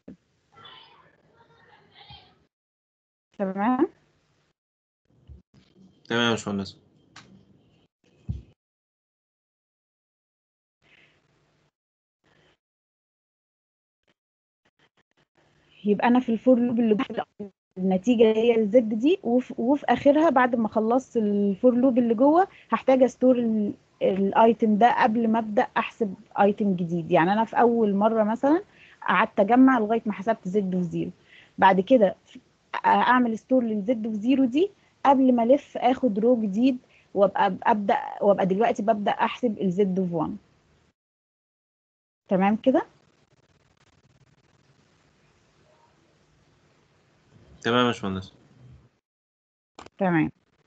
تمام تمام يا باشمهندس يبقى انا في الفور لوب اللي جوه النتيجه هي الزد دي وفي, وفي اخرها بعد ما خلصت الفور لوب اللي جوه هحتاج استور ال- الايتم ده قبل ما ابدا احسب ايتم جديد يعني انا في اول مره مثلا قعدت اجمع لغايه ما حسبت زد في زيرو بعد كده اعمل ستور للزد في زيرو دي قبل ما الف اخد رو جديد وابقى ابدا وابقى دلوقتي ببدا احسب الزد في 1 تمام كده تمام يا باشمهندس تمام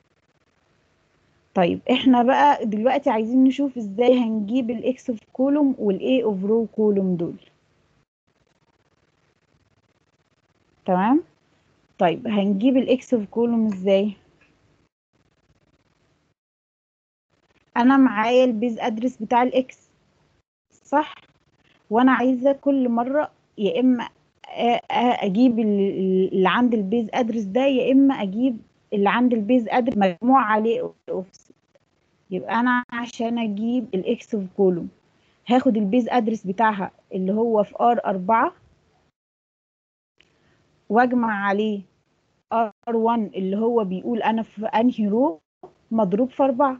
طيب احنا بقى دلوقتي عايزين نشوف ازاي هنجيب الاكس اوف كولوم والاي اوف رو كولوم دول تمام طيب هنجيب الاكس اوف كولوم ازاي انا معايا البيز ادرس بتاع الاكس صح وانا عايزه كل مره يا اما آ- آ- اجيب ال- اللي عند البيز ادرس ده يا اما اجيب اللي عند البيز ادرس مجموع عليه اوفست يبقى انا عشان اجيب الاكس اوف كولوم هاخد البيز ادرس بتاعها اللي هو في ار 4 واجمع عليه ار 1 اللي هو بيقول انا في انهي رو مضروب في 4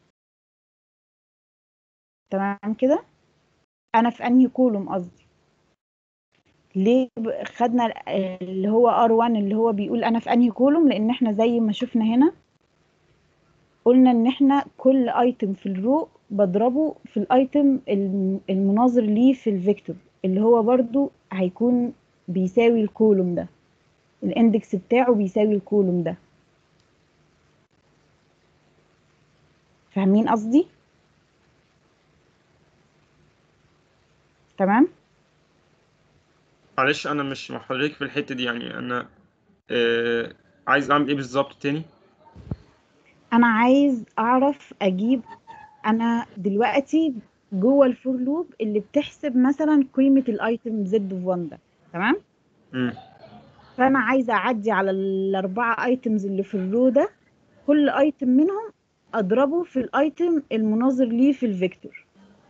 تمام كده انا في انهي كولوم قصدي ليه ب- خدنا اللي هو R1 اللي هو بيقول انا في انهي كولوم لان احنا زي ما شفنا هنا قلنا ان احنا كل ايتم في الرو بضربه في الايتم الم- المناظر ليه في الفيكتور اللي هو برضو هيكون بيساوي الكولوم ده الاندكس بتاعه بيساوي الكولوم ده فاهمين قصدي تمام معلش انا مش مع حضرتك في الحته دي يعني انا آه عايز اعمل ايه بالظبط تاني انا عايز اعرف اجيب انا دلوقتي جوه الفور لوب اللي بتحسب مثلا قيمه الايتم زد في 1 ده تمام امم فانا عايزه اعدي على الاربعه ايتمز اللي في الرو ده كل ايتم منهم اضربه في الايتم المناظر ليه في الفيكتور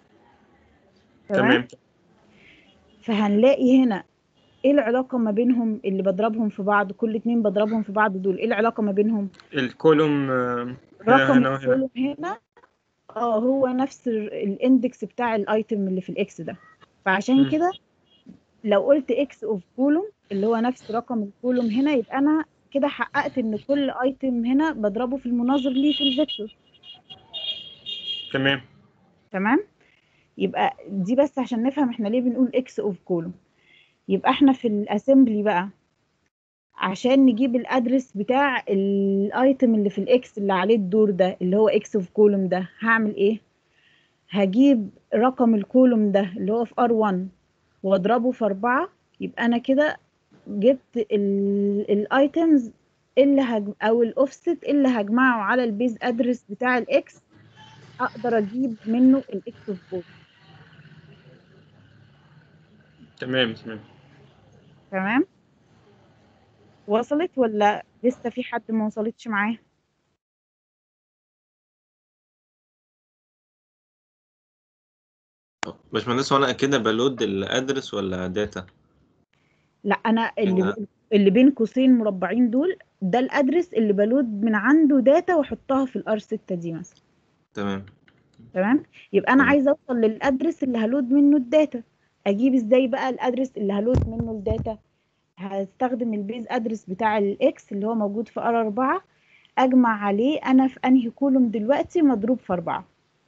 تمام فهنلاقي هنا ايه العلاقه ما بينهم اللي بضربهم في بعض كل اتنين بضربهم في بعض دول ايه العلاقه ما بينهم الكولوم آه، هنا رقم هنا وهنا الكولوم هنا اه هو نفس ال- الاندكس بتاع الايتم اللي في الاكس ده فعشان مم. كده لو قلت اكس اوف كولوم اللي هو نفس رقم الكولوم هنا يبقى انا كده حققت ان كل ايتم هنا بضربه في المناظر ليه في الفيكتور تمام تمام يبقى دي بس عشان نفهم احنا ليه بنقول اكس اوف كولوم يبقى احنا في الاسمبلي بقى عشان نجيب الادرس بتاع الايتم اللي في الاكس اللي عليه الدور ده اللي هو اكس اوف كولوم ده هعمل ايه هجيب رقم الكولوم ده اللي هو في ار1 واضربه في 4 يبقى انا كده جبت الايتمز اللي هج... او الاوفست اللي هجمعه على البيز ادرس بتاع الاكس اقدر اجيب منه الاكس اوف كولوم تمام تمام تمام وصلت ولا لسه في حد ما وصلتش معاه باشمهندس وانا كده بلود الادرس ولا داتا لا انا يعني اللي اللي بين قوسين مربعين دول ده الادرس اللي بلود من عنده داتا واحطها في الار 6 دي مثلا تمام تمام يبقى انا تمام. عايزه اوصل للادرس اللي هلود منه الداتا اجيب ازاي بقى الادرس اللي هلود منه الداتا هستخدم البيز ادرس بتاع الاكس اللي هو موجود في ار 4 اجمع عليه انا في انهي كولوم دلوقتي مضروب في 4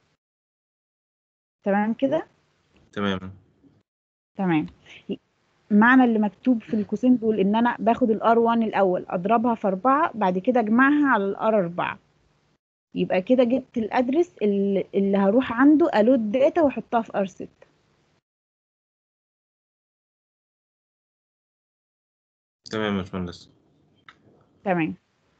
تمام كده تمام تمام معنى اللي مكتوب في القوسين دول ان انا باخد الار 1 الاول اضربها في 4 بعد كده اجمعها على الار 4 يبقى كده جبت الادرس اللي, اللي هروح عنده الود داتا واحطها في ار 6 تمام يا باشمهندس تمام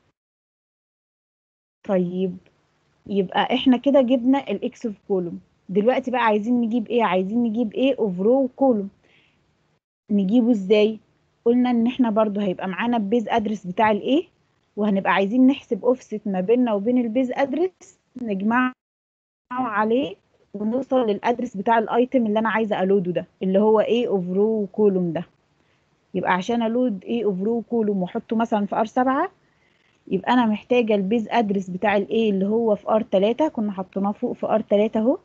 طيب يبقى احنا كده جبنا الاكس اوف كولوم دلوقتي بقى عايزين نجيب ايه عايزين نجيب ايه اوف رو كولوم نجيبه ازاي قلنا ان احنا برضو هيبقى معانا البيز ادرس بتاع الايه وهنبقى عايزين نحسب اوفست ما بيننا وبين البيز ادرس نجمعه عليه ونوصل للادرس بتاع الايتم اللي انا عايزه الوده ده اللي هو ايه اوف رو كولوم ده يبقى عشان الود ايه اوف رو كولوم واحطه مثلا في ار 7 يبقى انا محتاجه البيز ادرس بتاع الايه اللي هو في ار 3 كنا حاطيناه فوق في ار 3 اهو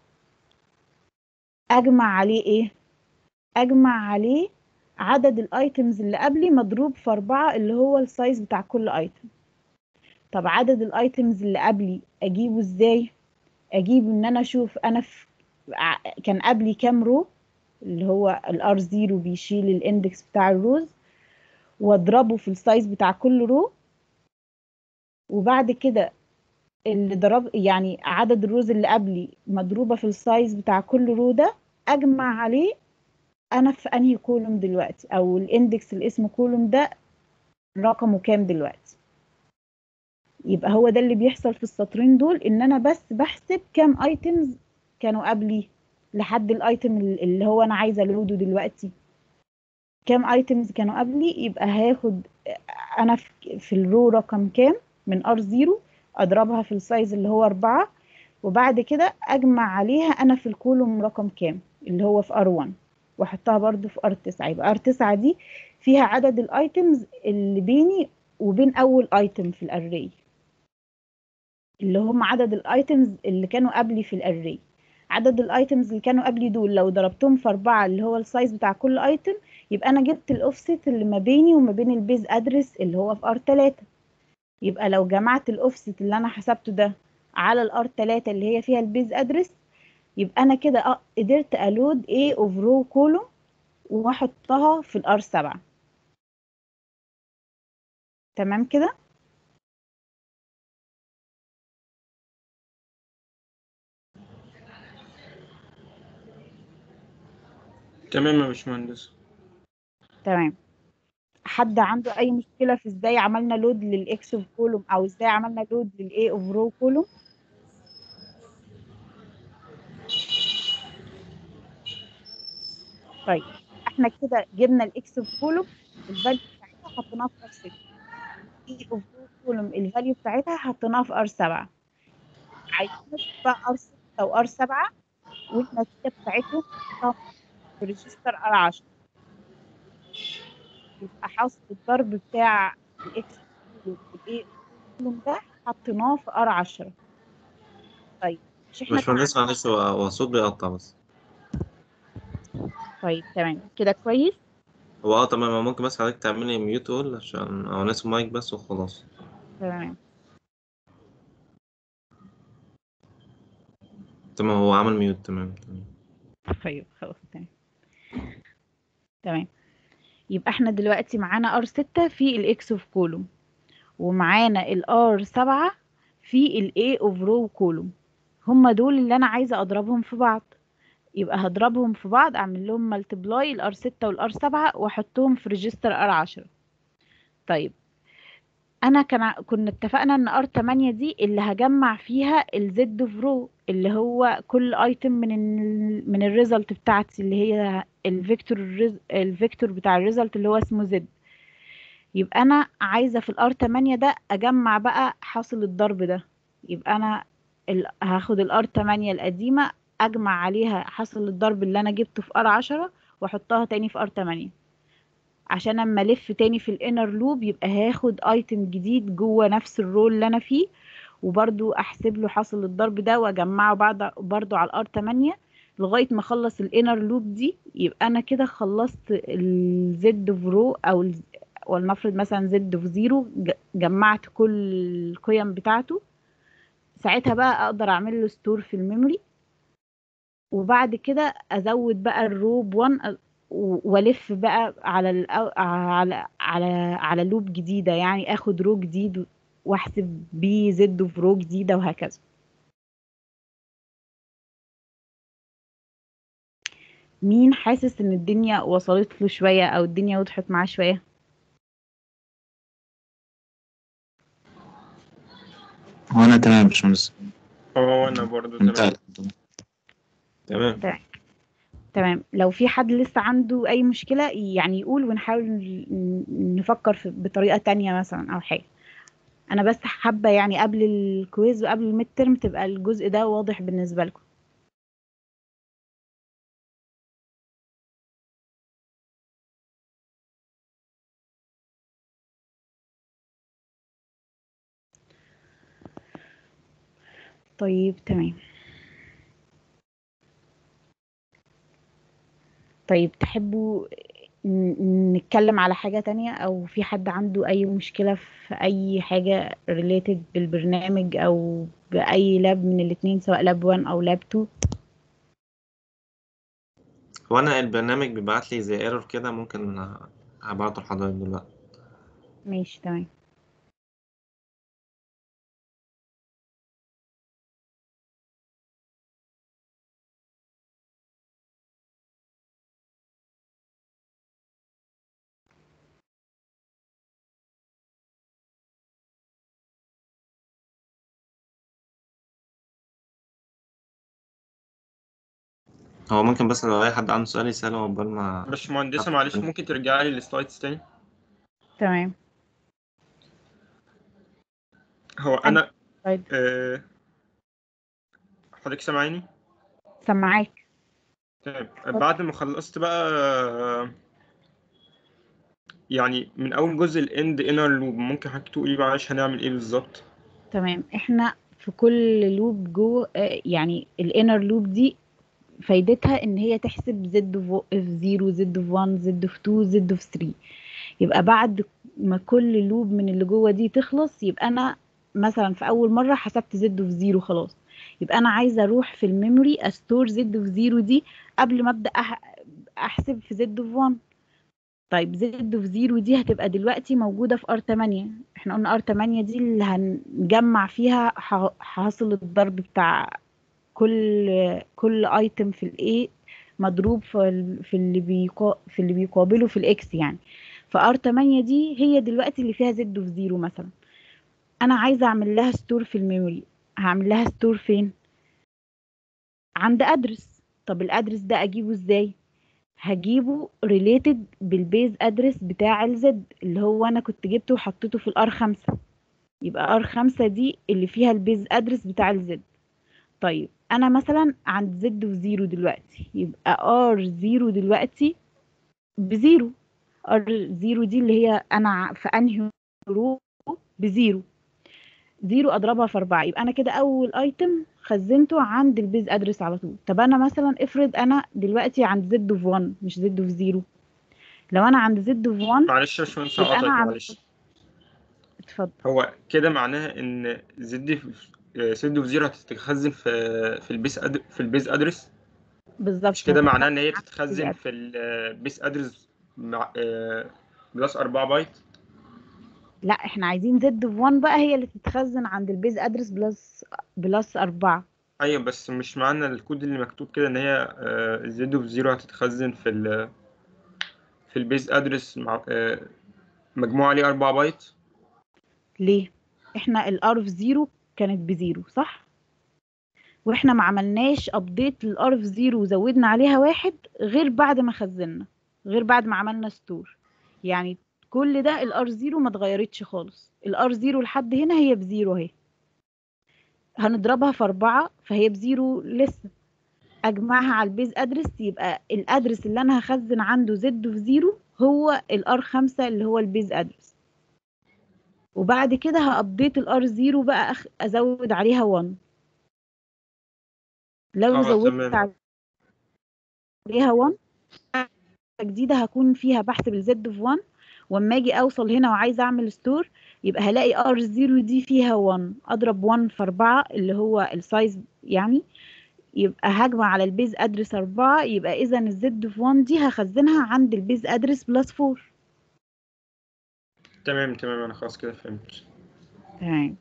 اجمع عليه ايه اجمع عليه عدد الايتمز اللي قبلي مضروب في 4 اللي هو السايز بتاع كل ايتم طب عدد الايتمز اللي قبلي اجيبه ازاي اجيبه ان انا اشوف انا في ع- كان قبلي كام رو اللي هو الار 0 بيشيل الاندكس بتاع الروز واضربه في السايز بتاع كل رو وبعد كده اللي ضرب يعني عدد الروز اللي قبلي مضروبة في السايز بتاع كل رو ده اجمع عليه انا في انهي كولوم دلوقتي او الاندكس اللي اسمه كولوم ده رقمه كام دلوقتي يبقى هو ده اللي بيحصل في السطرين دول ان انا بس بحسب كام ايتمز كانوا قبلي لحد الايتم اللي هو انا عايزه الوده دلوقتي كام ايتمز كانوا قبلي يبقى هاخد انا في- في الرو رقم كام من ار 0 اضربها في السايز اللي هو 4 وبعد كده اجمع عليها انا في الكولوم رقم كام اللي هو في ار 1 واحطها برضو في ار 9 يبقى ار 9 دي فيها عدد الايتمز اللي بيني وبين اول ايتم في الاري اللي هم عدد الايتمز اللي كانوا قبلي في الاري عدد الايتمز اللي كانوا قبلي دول لو ضربتهم في أربعة اللي هو السايز بتاع كل ايتم يبقى انا جبت الاوفست اللي ما بيني وما بين البيز ادرس اللي هو في ار 3 يبقى لو جمعت الاوفست اللي انا حسبته ده على الار 3 اللي هي فيها البيز ادرس يبقى انا كده آه قدرت الود ايه اوف رو كولوم واحطها في الار 7 تمام كده تمام يا باشمهندس تمام حد عنده اي مشكله في ازاي عملنا لود للاكس اوف كولوم او ازاي عملنا لود للاي اوف رو كولوم طيب احنا كده جبنا الاكس اوف كولوم الفاليو بتاعتها حطيناها في ار 6 اي اوف رو كولوم الفاليو بتاعتها حطيناها في ار 7 عايزين نشوف بقى ار 6 وار 7 والنتيجه بتاعتهم حطيناها في ريجستر ار 10 يبقى حاصل الضرب بتاع الاكس والاي كولوم ده حطيناه في ار 10 طيب مش احنا باشمهندس كنا- معلش هو هو الصوت بيقطع بس طيب تمام كده كويس هو اه تمام ممكن بس حضرتك تعملي ميوت اول عشان او ناس مايك بس وخلاص تمام تمام هو عمل ميوت تمام تمام طيب خلاص تمام تمام يبقى احنا دلوقتي معانا ار 6 في الاكس اوف كولوم ومعانا الار 7 في الاي اوف رو كولوم هما دول اللي انا عايزه اضربهم في بعض يبقى هضربهم في بعض اعمل لهم ملتبلاي الار 6 والار 7 واحطهم في ريجستر ار 10 طيب انا كان ع- كنا اتفقنا ان ار 8 دي اللي هجمع فيها الزد اوف رو اللي هو كل ايتم من ال من الريزلت بتاعتي اللي هي الفيكتور الرز- الفيكتور بتاع الريزلت اللي هو اسمه زد يبقى انا عايزه في الار 8 ده اجمع بقى حاصل الضرب ده يبقى انا ال... هاخد الار 8 القديمه اجمع عليها حاصل الضرب اللي انا جبته في ار 10 واحطها تاني في ار 8 عشان اما الف تاني في الانر لوب يبقى هاخد ايتم جديد جوه نفس الرول اللي انا فيه وبرضو احسب له حاصل الضرب ده واجمعه بعد برضو على الار 8 لغايه ما اخلص الانر لوب دي يبقى انا كده خلصت الزد اوف رو او ال- ولنفرض مثلا زد اوف زيرو ج- جمعت كل القيم بتاعته ساعتها بقى اقدر اعمل له ستور في الميموري وبعد كده ازود بقى الرو ب1 والف بقى على ال على على على لوب جديده يعني اخد رو جديد واحسب بيه زد في رو جديده وهكذا مين حاسس ان الدنيا وصلت له شويه او الدنيا وضحت معاه شويه هو انا تمام يا باشمهندس اه انا برضو انت تمام تمام تمام لو في حد لسه عنده اي مشكله يعني يقول ونحاول ن- نفكر في بطريقه تانية مثلا او حاجه انا بس حابه يعني قبل الكويز وقبل الميد ترم تبقى الجزء ده واضح بالنسبه لكم طيب تمام طيب تحبوا ن- نتكلم على حاجة تانية أو في حد عنده أي مشكلة في أي حاجة related بالبرنامج أو بأي لاب من الاتنين سواء لاب 1 أو لاب 2 هو انا البرنامج بيبعت لي زي ايرور كده ممكن هبعته لحضرتك دلوقتي ماشي تمام هو ممكن بس لو اي حد عنده سؤال يسأله قبل ما باشمهندسة معلش ممكن ترجعي لي السلايدز تاني تمام هو انا طيب آه، حضرتك سامعيني سمعاك تمام بعد ما خلصت بقى آه، يعني من اول جزء الاند انر لوب ممكن حضرتك تقولي معلش هنعمل ايه بالظبط تمام احنا في كل لوب جو آه، يعني الانر لوب دي فايدتها ان هي تحسب زد في 0 زد في 1 زد في 2 زد في 3 يبقى بعد ما كل لوب من اللي جوه دي تخلص يبقى انا مثلا في اول مره حسبت زد في 0 خلاص يبقى انا عايزه اروح في الميموري استور زد في 0 دي قبل ما ابدا أح- احسب في زد في 1 طيب زد في 0 دي هتبقى دلوقتي موجوده في ار 8 احنا قلنا ار 8 دي اللي هنجمع فيها ح- حاصل الضرب بتاع كل كل ايتم في الايه مضروب في ال- في اللي بيقا في اللي بيقابله في الاكس يعني فار 8 دي هي دلوقتي اللي فيها زد في زيرو مثلا انا عايزه اعمل لها ستور في الميموري هعمل لها ستور فين عند ادرس طب الادرس ده اجيبه ازاي هجيبه ريليتد بالبيز ادرس بتاع الزد اللي هو انا كنت جبته وحطيته في الار 5 يبقى ار 5 دي اللي فيها البيز ادرس بتاع الزد طيب انا مثلا عند زد وزيرو دلوقتي يبقى ار زيرو دلوقتي بزيرو ار زيرو دي اللي هي انا ع- في انهي رو بزيرو زيرو اضربها في اربعة يبقى انا كده اول ايتم خزنته عند البيز ادرس على طول طب انا مثلا افرض انا دلوقتي عند زد في 1 مش زد في زيرو لو انا عند زد في 1 معلش يا باشمهندس يبقى هقطعك أنا عم- معلش اتفضل هو كده معناها ان زد في زد في زيرو هتتخزن في في البيس أد... في البيز ادرس بالظبط مش كده هتبقى معناها ان هي عند بتتخزن البيز في البيس ادرس مع آه، بلس 4 بايت لا احنا عايزين زد في 1 بقى هي اللي تتخزن عند البيز ادرس بلس بلس 4 ايوه بس مش معنى الكود اللي مكتوب كده ان هي زد في زيرو هتتخزن في ال في البيز ادرس مع آه، مجموع عليه 4 بايت ليه احنا الار في 0 كانت بزيرو صح واحنا ما عملناش ابديت للار في 0 وزودنا عليها واحد غير بعد ما خزنا غير بعد ما عملنا ستور يعني كل ده الار 0 ما اتغيرتش خالص الار 0 لحد هنا هي بزيرو اهي هنضربها في أربعة فهي بزيرو لسه أجمعها على البيز أدرس يبقى الأدرس اللي أنا هخزن عنده زد في زيرو هو الار خمسة اللي هو البيز أدرس وبعد كده هأبديت الار زيرو بقى أخ... أزود عليها 1 لو اه زودت تمام عليها 1 جديدة هكون فيها بحسب الزد في 1 واما اجي اوصل هنا وعايزه اعمل ستور يبقى هلاقي ار 0 دي فيها 1 اضرب 1 في 4 اللي هو السايز يعني يبقى هجمع على البيز ادرس 4 يبقى اذا الزد في 1 دي هخزنها عند البيز ادرس بلس 4 تمام تمام انا خلاص كده فهمت تمام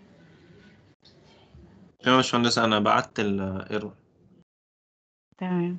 يا باشمهندس انا بعت الايرور تمام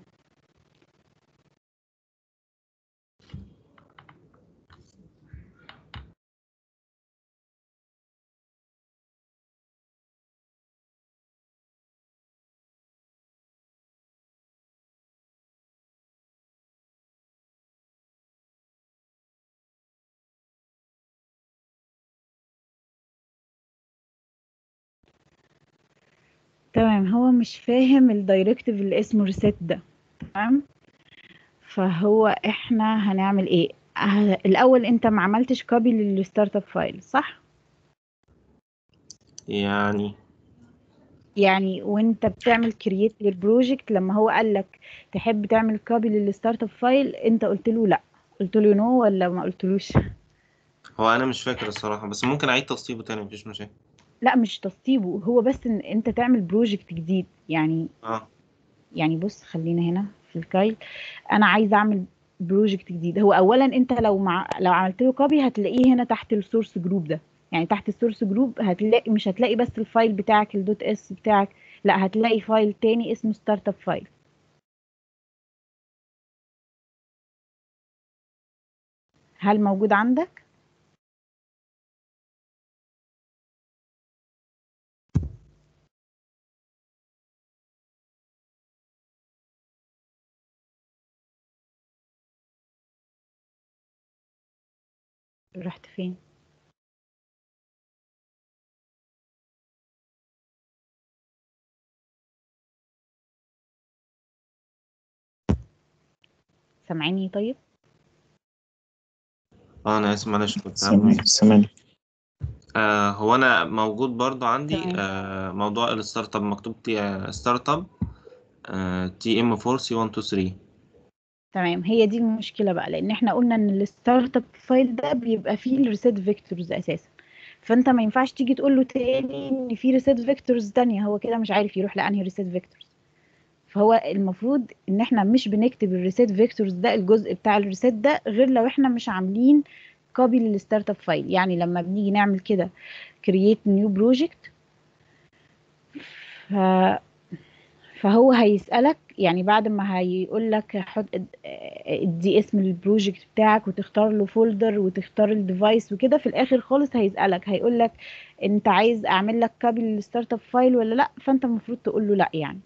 تمام هو مش فاهم الدايركتيف اللي اسمه ريسيت ده تمام فهو احنا هنعمل ايه ه- الاول انت ما عملتش كوبي للستارت اب فايل صح يعني يعني وانت بتعمل كرييت للبروجكت لما هو قال لك تحب تعمل كوبي للستارت اب فايل انت قلت له لا قلت له نو ولا ما قلتلوش هو انا مش فاكر الصراحه بس ممكن اعيد تسطيبه تاني مفيش مشاكل لا مش تسطيبه هو بس ان انت تعمل بروجكت جديد يعني اه يعني بص خلينا هنا في الكايل انا عايزه اعمل بروجكت جديد هو اولا انت لو مع لو عملت له كوبي هتلاقيه هنا تحت السورس جروب ده يعني تحت السورس جروب هتلاقي مش هتلاقي بس الفايل بتاعك الدوت اس بتاعك لا هتلاقي فايل تاني اسمه ستارت اب فايل هل موجود عندك رحت فين سامعيني طيب اه انا اسف معلش كنت سامعني سامعني آه هو انا موجود برضو عندي تمام. آه موضوع الستارت اب مكتوب تي ستارت اب تي ام 4 سي 1 2 3 تمام هي دي المشكله بقى لان احنا قلنا ان الستارت اب فايل ده بيبقى فيه الريسيت فيكتورز اساسا فانت ما ينفعش تيجي تقول له تاني ان في ريسيت فيكتورز تانية هو كده مش عارف يروح لانهي ريسيت فيكتورز فهو المفروض ان احنا مش بنكتب الريسيت فيكتورز ده الجزء بتاع الريسيت ده غير لو احنا مش عاملين كوبي للستارت اب فايل يعني لما بنيجي نعمل كده create new project ف... فهو هيسألك يعني بعد ما هيقول لك حط ادي اسم البروجكت بتاعك وتختار له فولدر وتختار الديفايس وكده في الاخر خالص هيسألك هيقول لك انت عايز اعمل لك كابي للستارت اب فايل ولا لا فانت المفروض تقول له لا يعني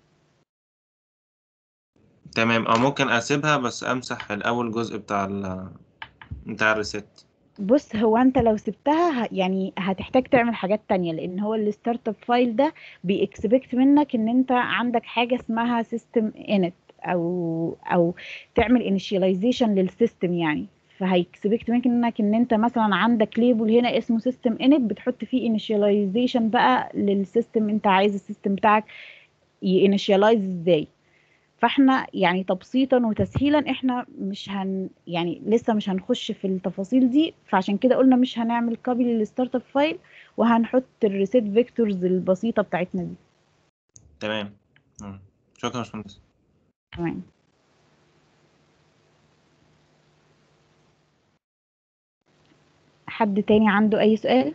تمام او ممكن اسيبها بس امسح الاول جزء بتاع ال بتاع الريست بص هو انت لو سبتها ه- يعني هتحتاج تعمل حاجات تانية لان هو الستارت اب فايل ده بيكسبكت منك ان انت عندك حاجة اسمها سيستم انت او او تعمل انيشاليزيشن للسيستم يعني فهيكسبكت منك انك ان انت مثلا عندك ليبل هنا اسمه سيستم انت بتحط فيه انيشاليزيشن بقى للسيستم انت عايز السيستم بتاعك يinitialize ازاي فاحنا يعني تبسيطا وتسهيلا احنا مش هن يعني لسه مش هنخش في التفاصيل دي فعشان كده قلنا مش هنعمل كوبي للستارت اب فايل وهنحط الريسيت فيكتورز البسيطه بتاعتنا دي تمام مم. شكرا يا باشمهندس تمام حد تاني عنده اي سؤال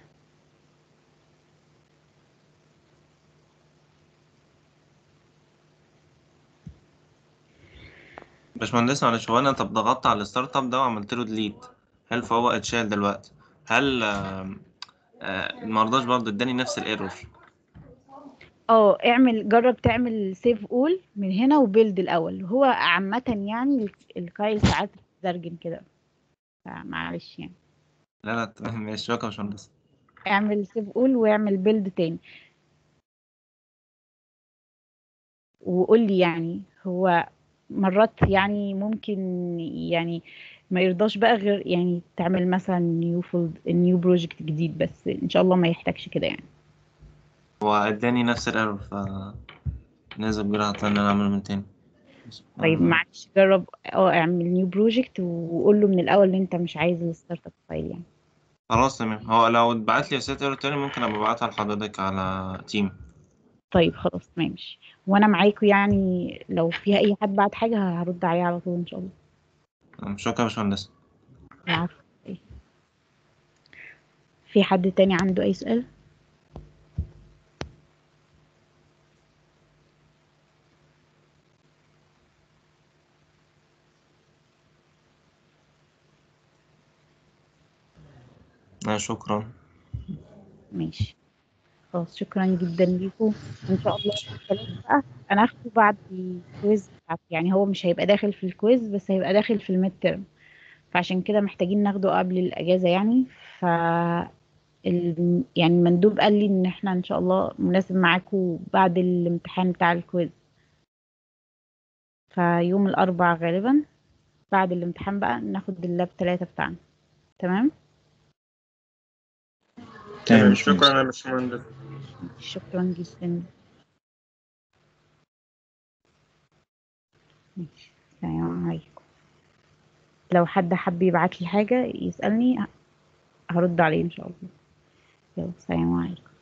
باشمهندس معلش هو انا طب ضغطت على الستارت اب ده وعملت له ديليت هل فهو اتشال دلوقتي هل آم، آه، ما رضاش برضه اداني نفس الايرور اه اعمل جرب تعمل سيف اول من هنا وبيلد الاول هو عامه يعني ال- الكايل ساعات بتزرجن كده معلش يعني لا لا تمام ماشي شكرا يا باشمهندس اعمل سيف اول واعمل بيلد تاني وقول لي يعني هو مرات يعني ممكن يعني ما يرضاش بقى غير يعني تعمل مثلا نيو فولد نيو بروجكت جديد بس ان شاء الله ما يحتاجش كده يعني هو اداني نفس الايرور ف نسبة كبيرة هضطر ان انا اعمله من تاني طيب آه، معلش جرب اه اعمل نيو بروجكت وقول له من الاول ان انت مش عايز الستارت اب فايل يعني خلاص تمام هو لو اتبعت لي رسالة ايرور تاني ممكن ابقى ابعتها لحضرتك على تيم طيب خلاص ماشي وانا معاكم يعني لو فيها اي حد بعد حاجه هرد عليه على طول ان شاء الله شكرا يا باشمهندس العفو في حد تاني عنده اي سؤال لا شكرا ماشي خلاص شكرا جدا ليكم ان شاء الله الكلام بقى انا هاخده بعد الكويز بتاعتي. يعني هو مش هيبقى داخل في الكويز بس هيبقى داخل في الميد ترم فعشان كده محتاجين ناخده قبل الاجازه يعني ف ال... يعني المندوب قال لي ان احنا ان شاء الله مناسب معاكم بعد الامتحان بتاع الكويز فيوم الاربعاء غالبا بعد الامتحان بقى ناخد اللاب ثلاثة بتاعنا تمام تمام شكرا يا باشمهندس شكرا جدا ماشي السلام عليكم لو حد حب يبعت لي حاجة يسألني هرد عليه إن شاء الله يلا السلام عليكم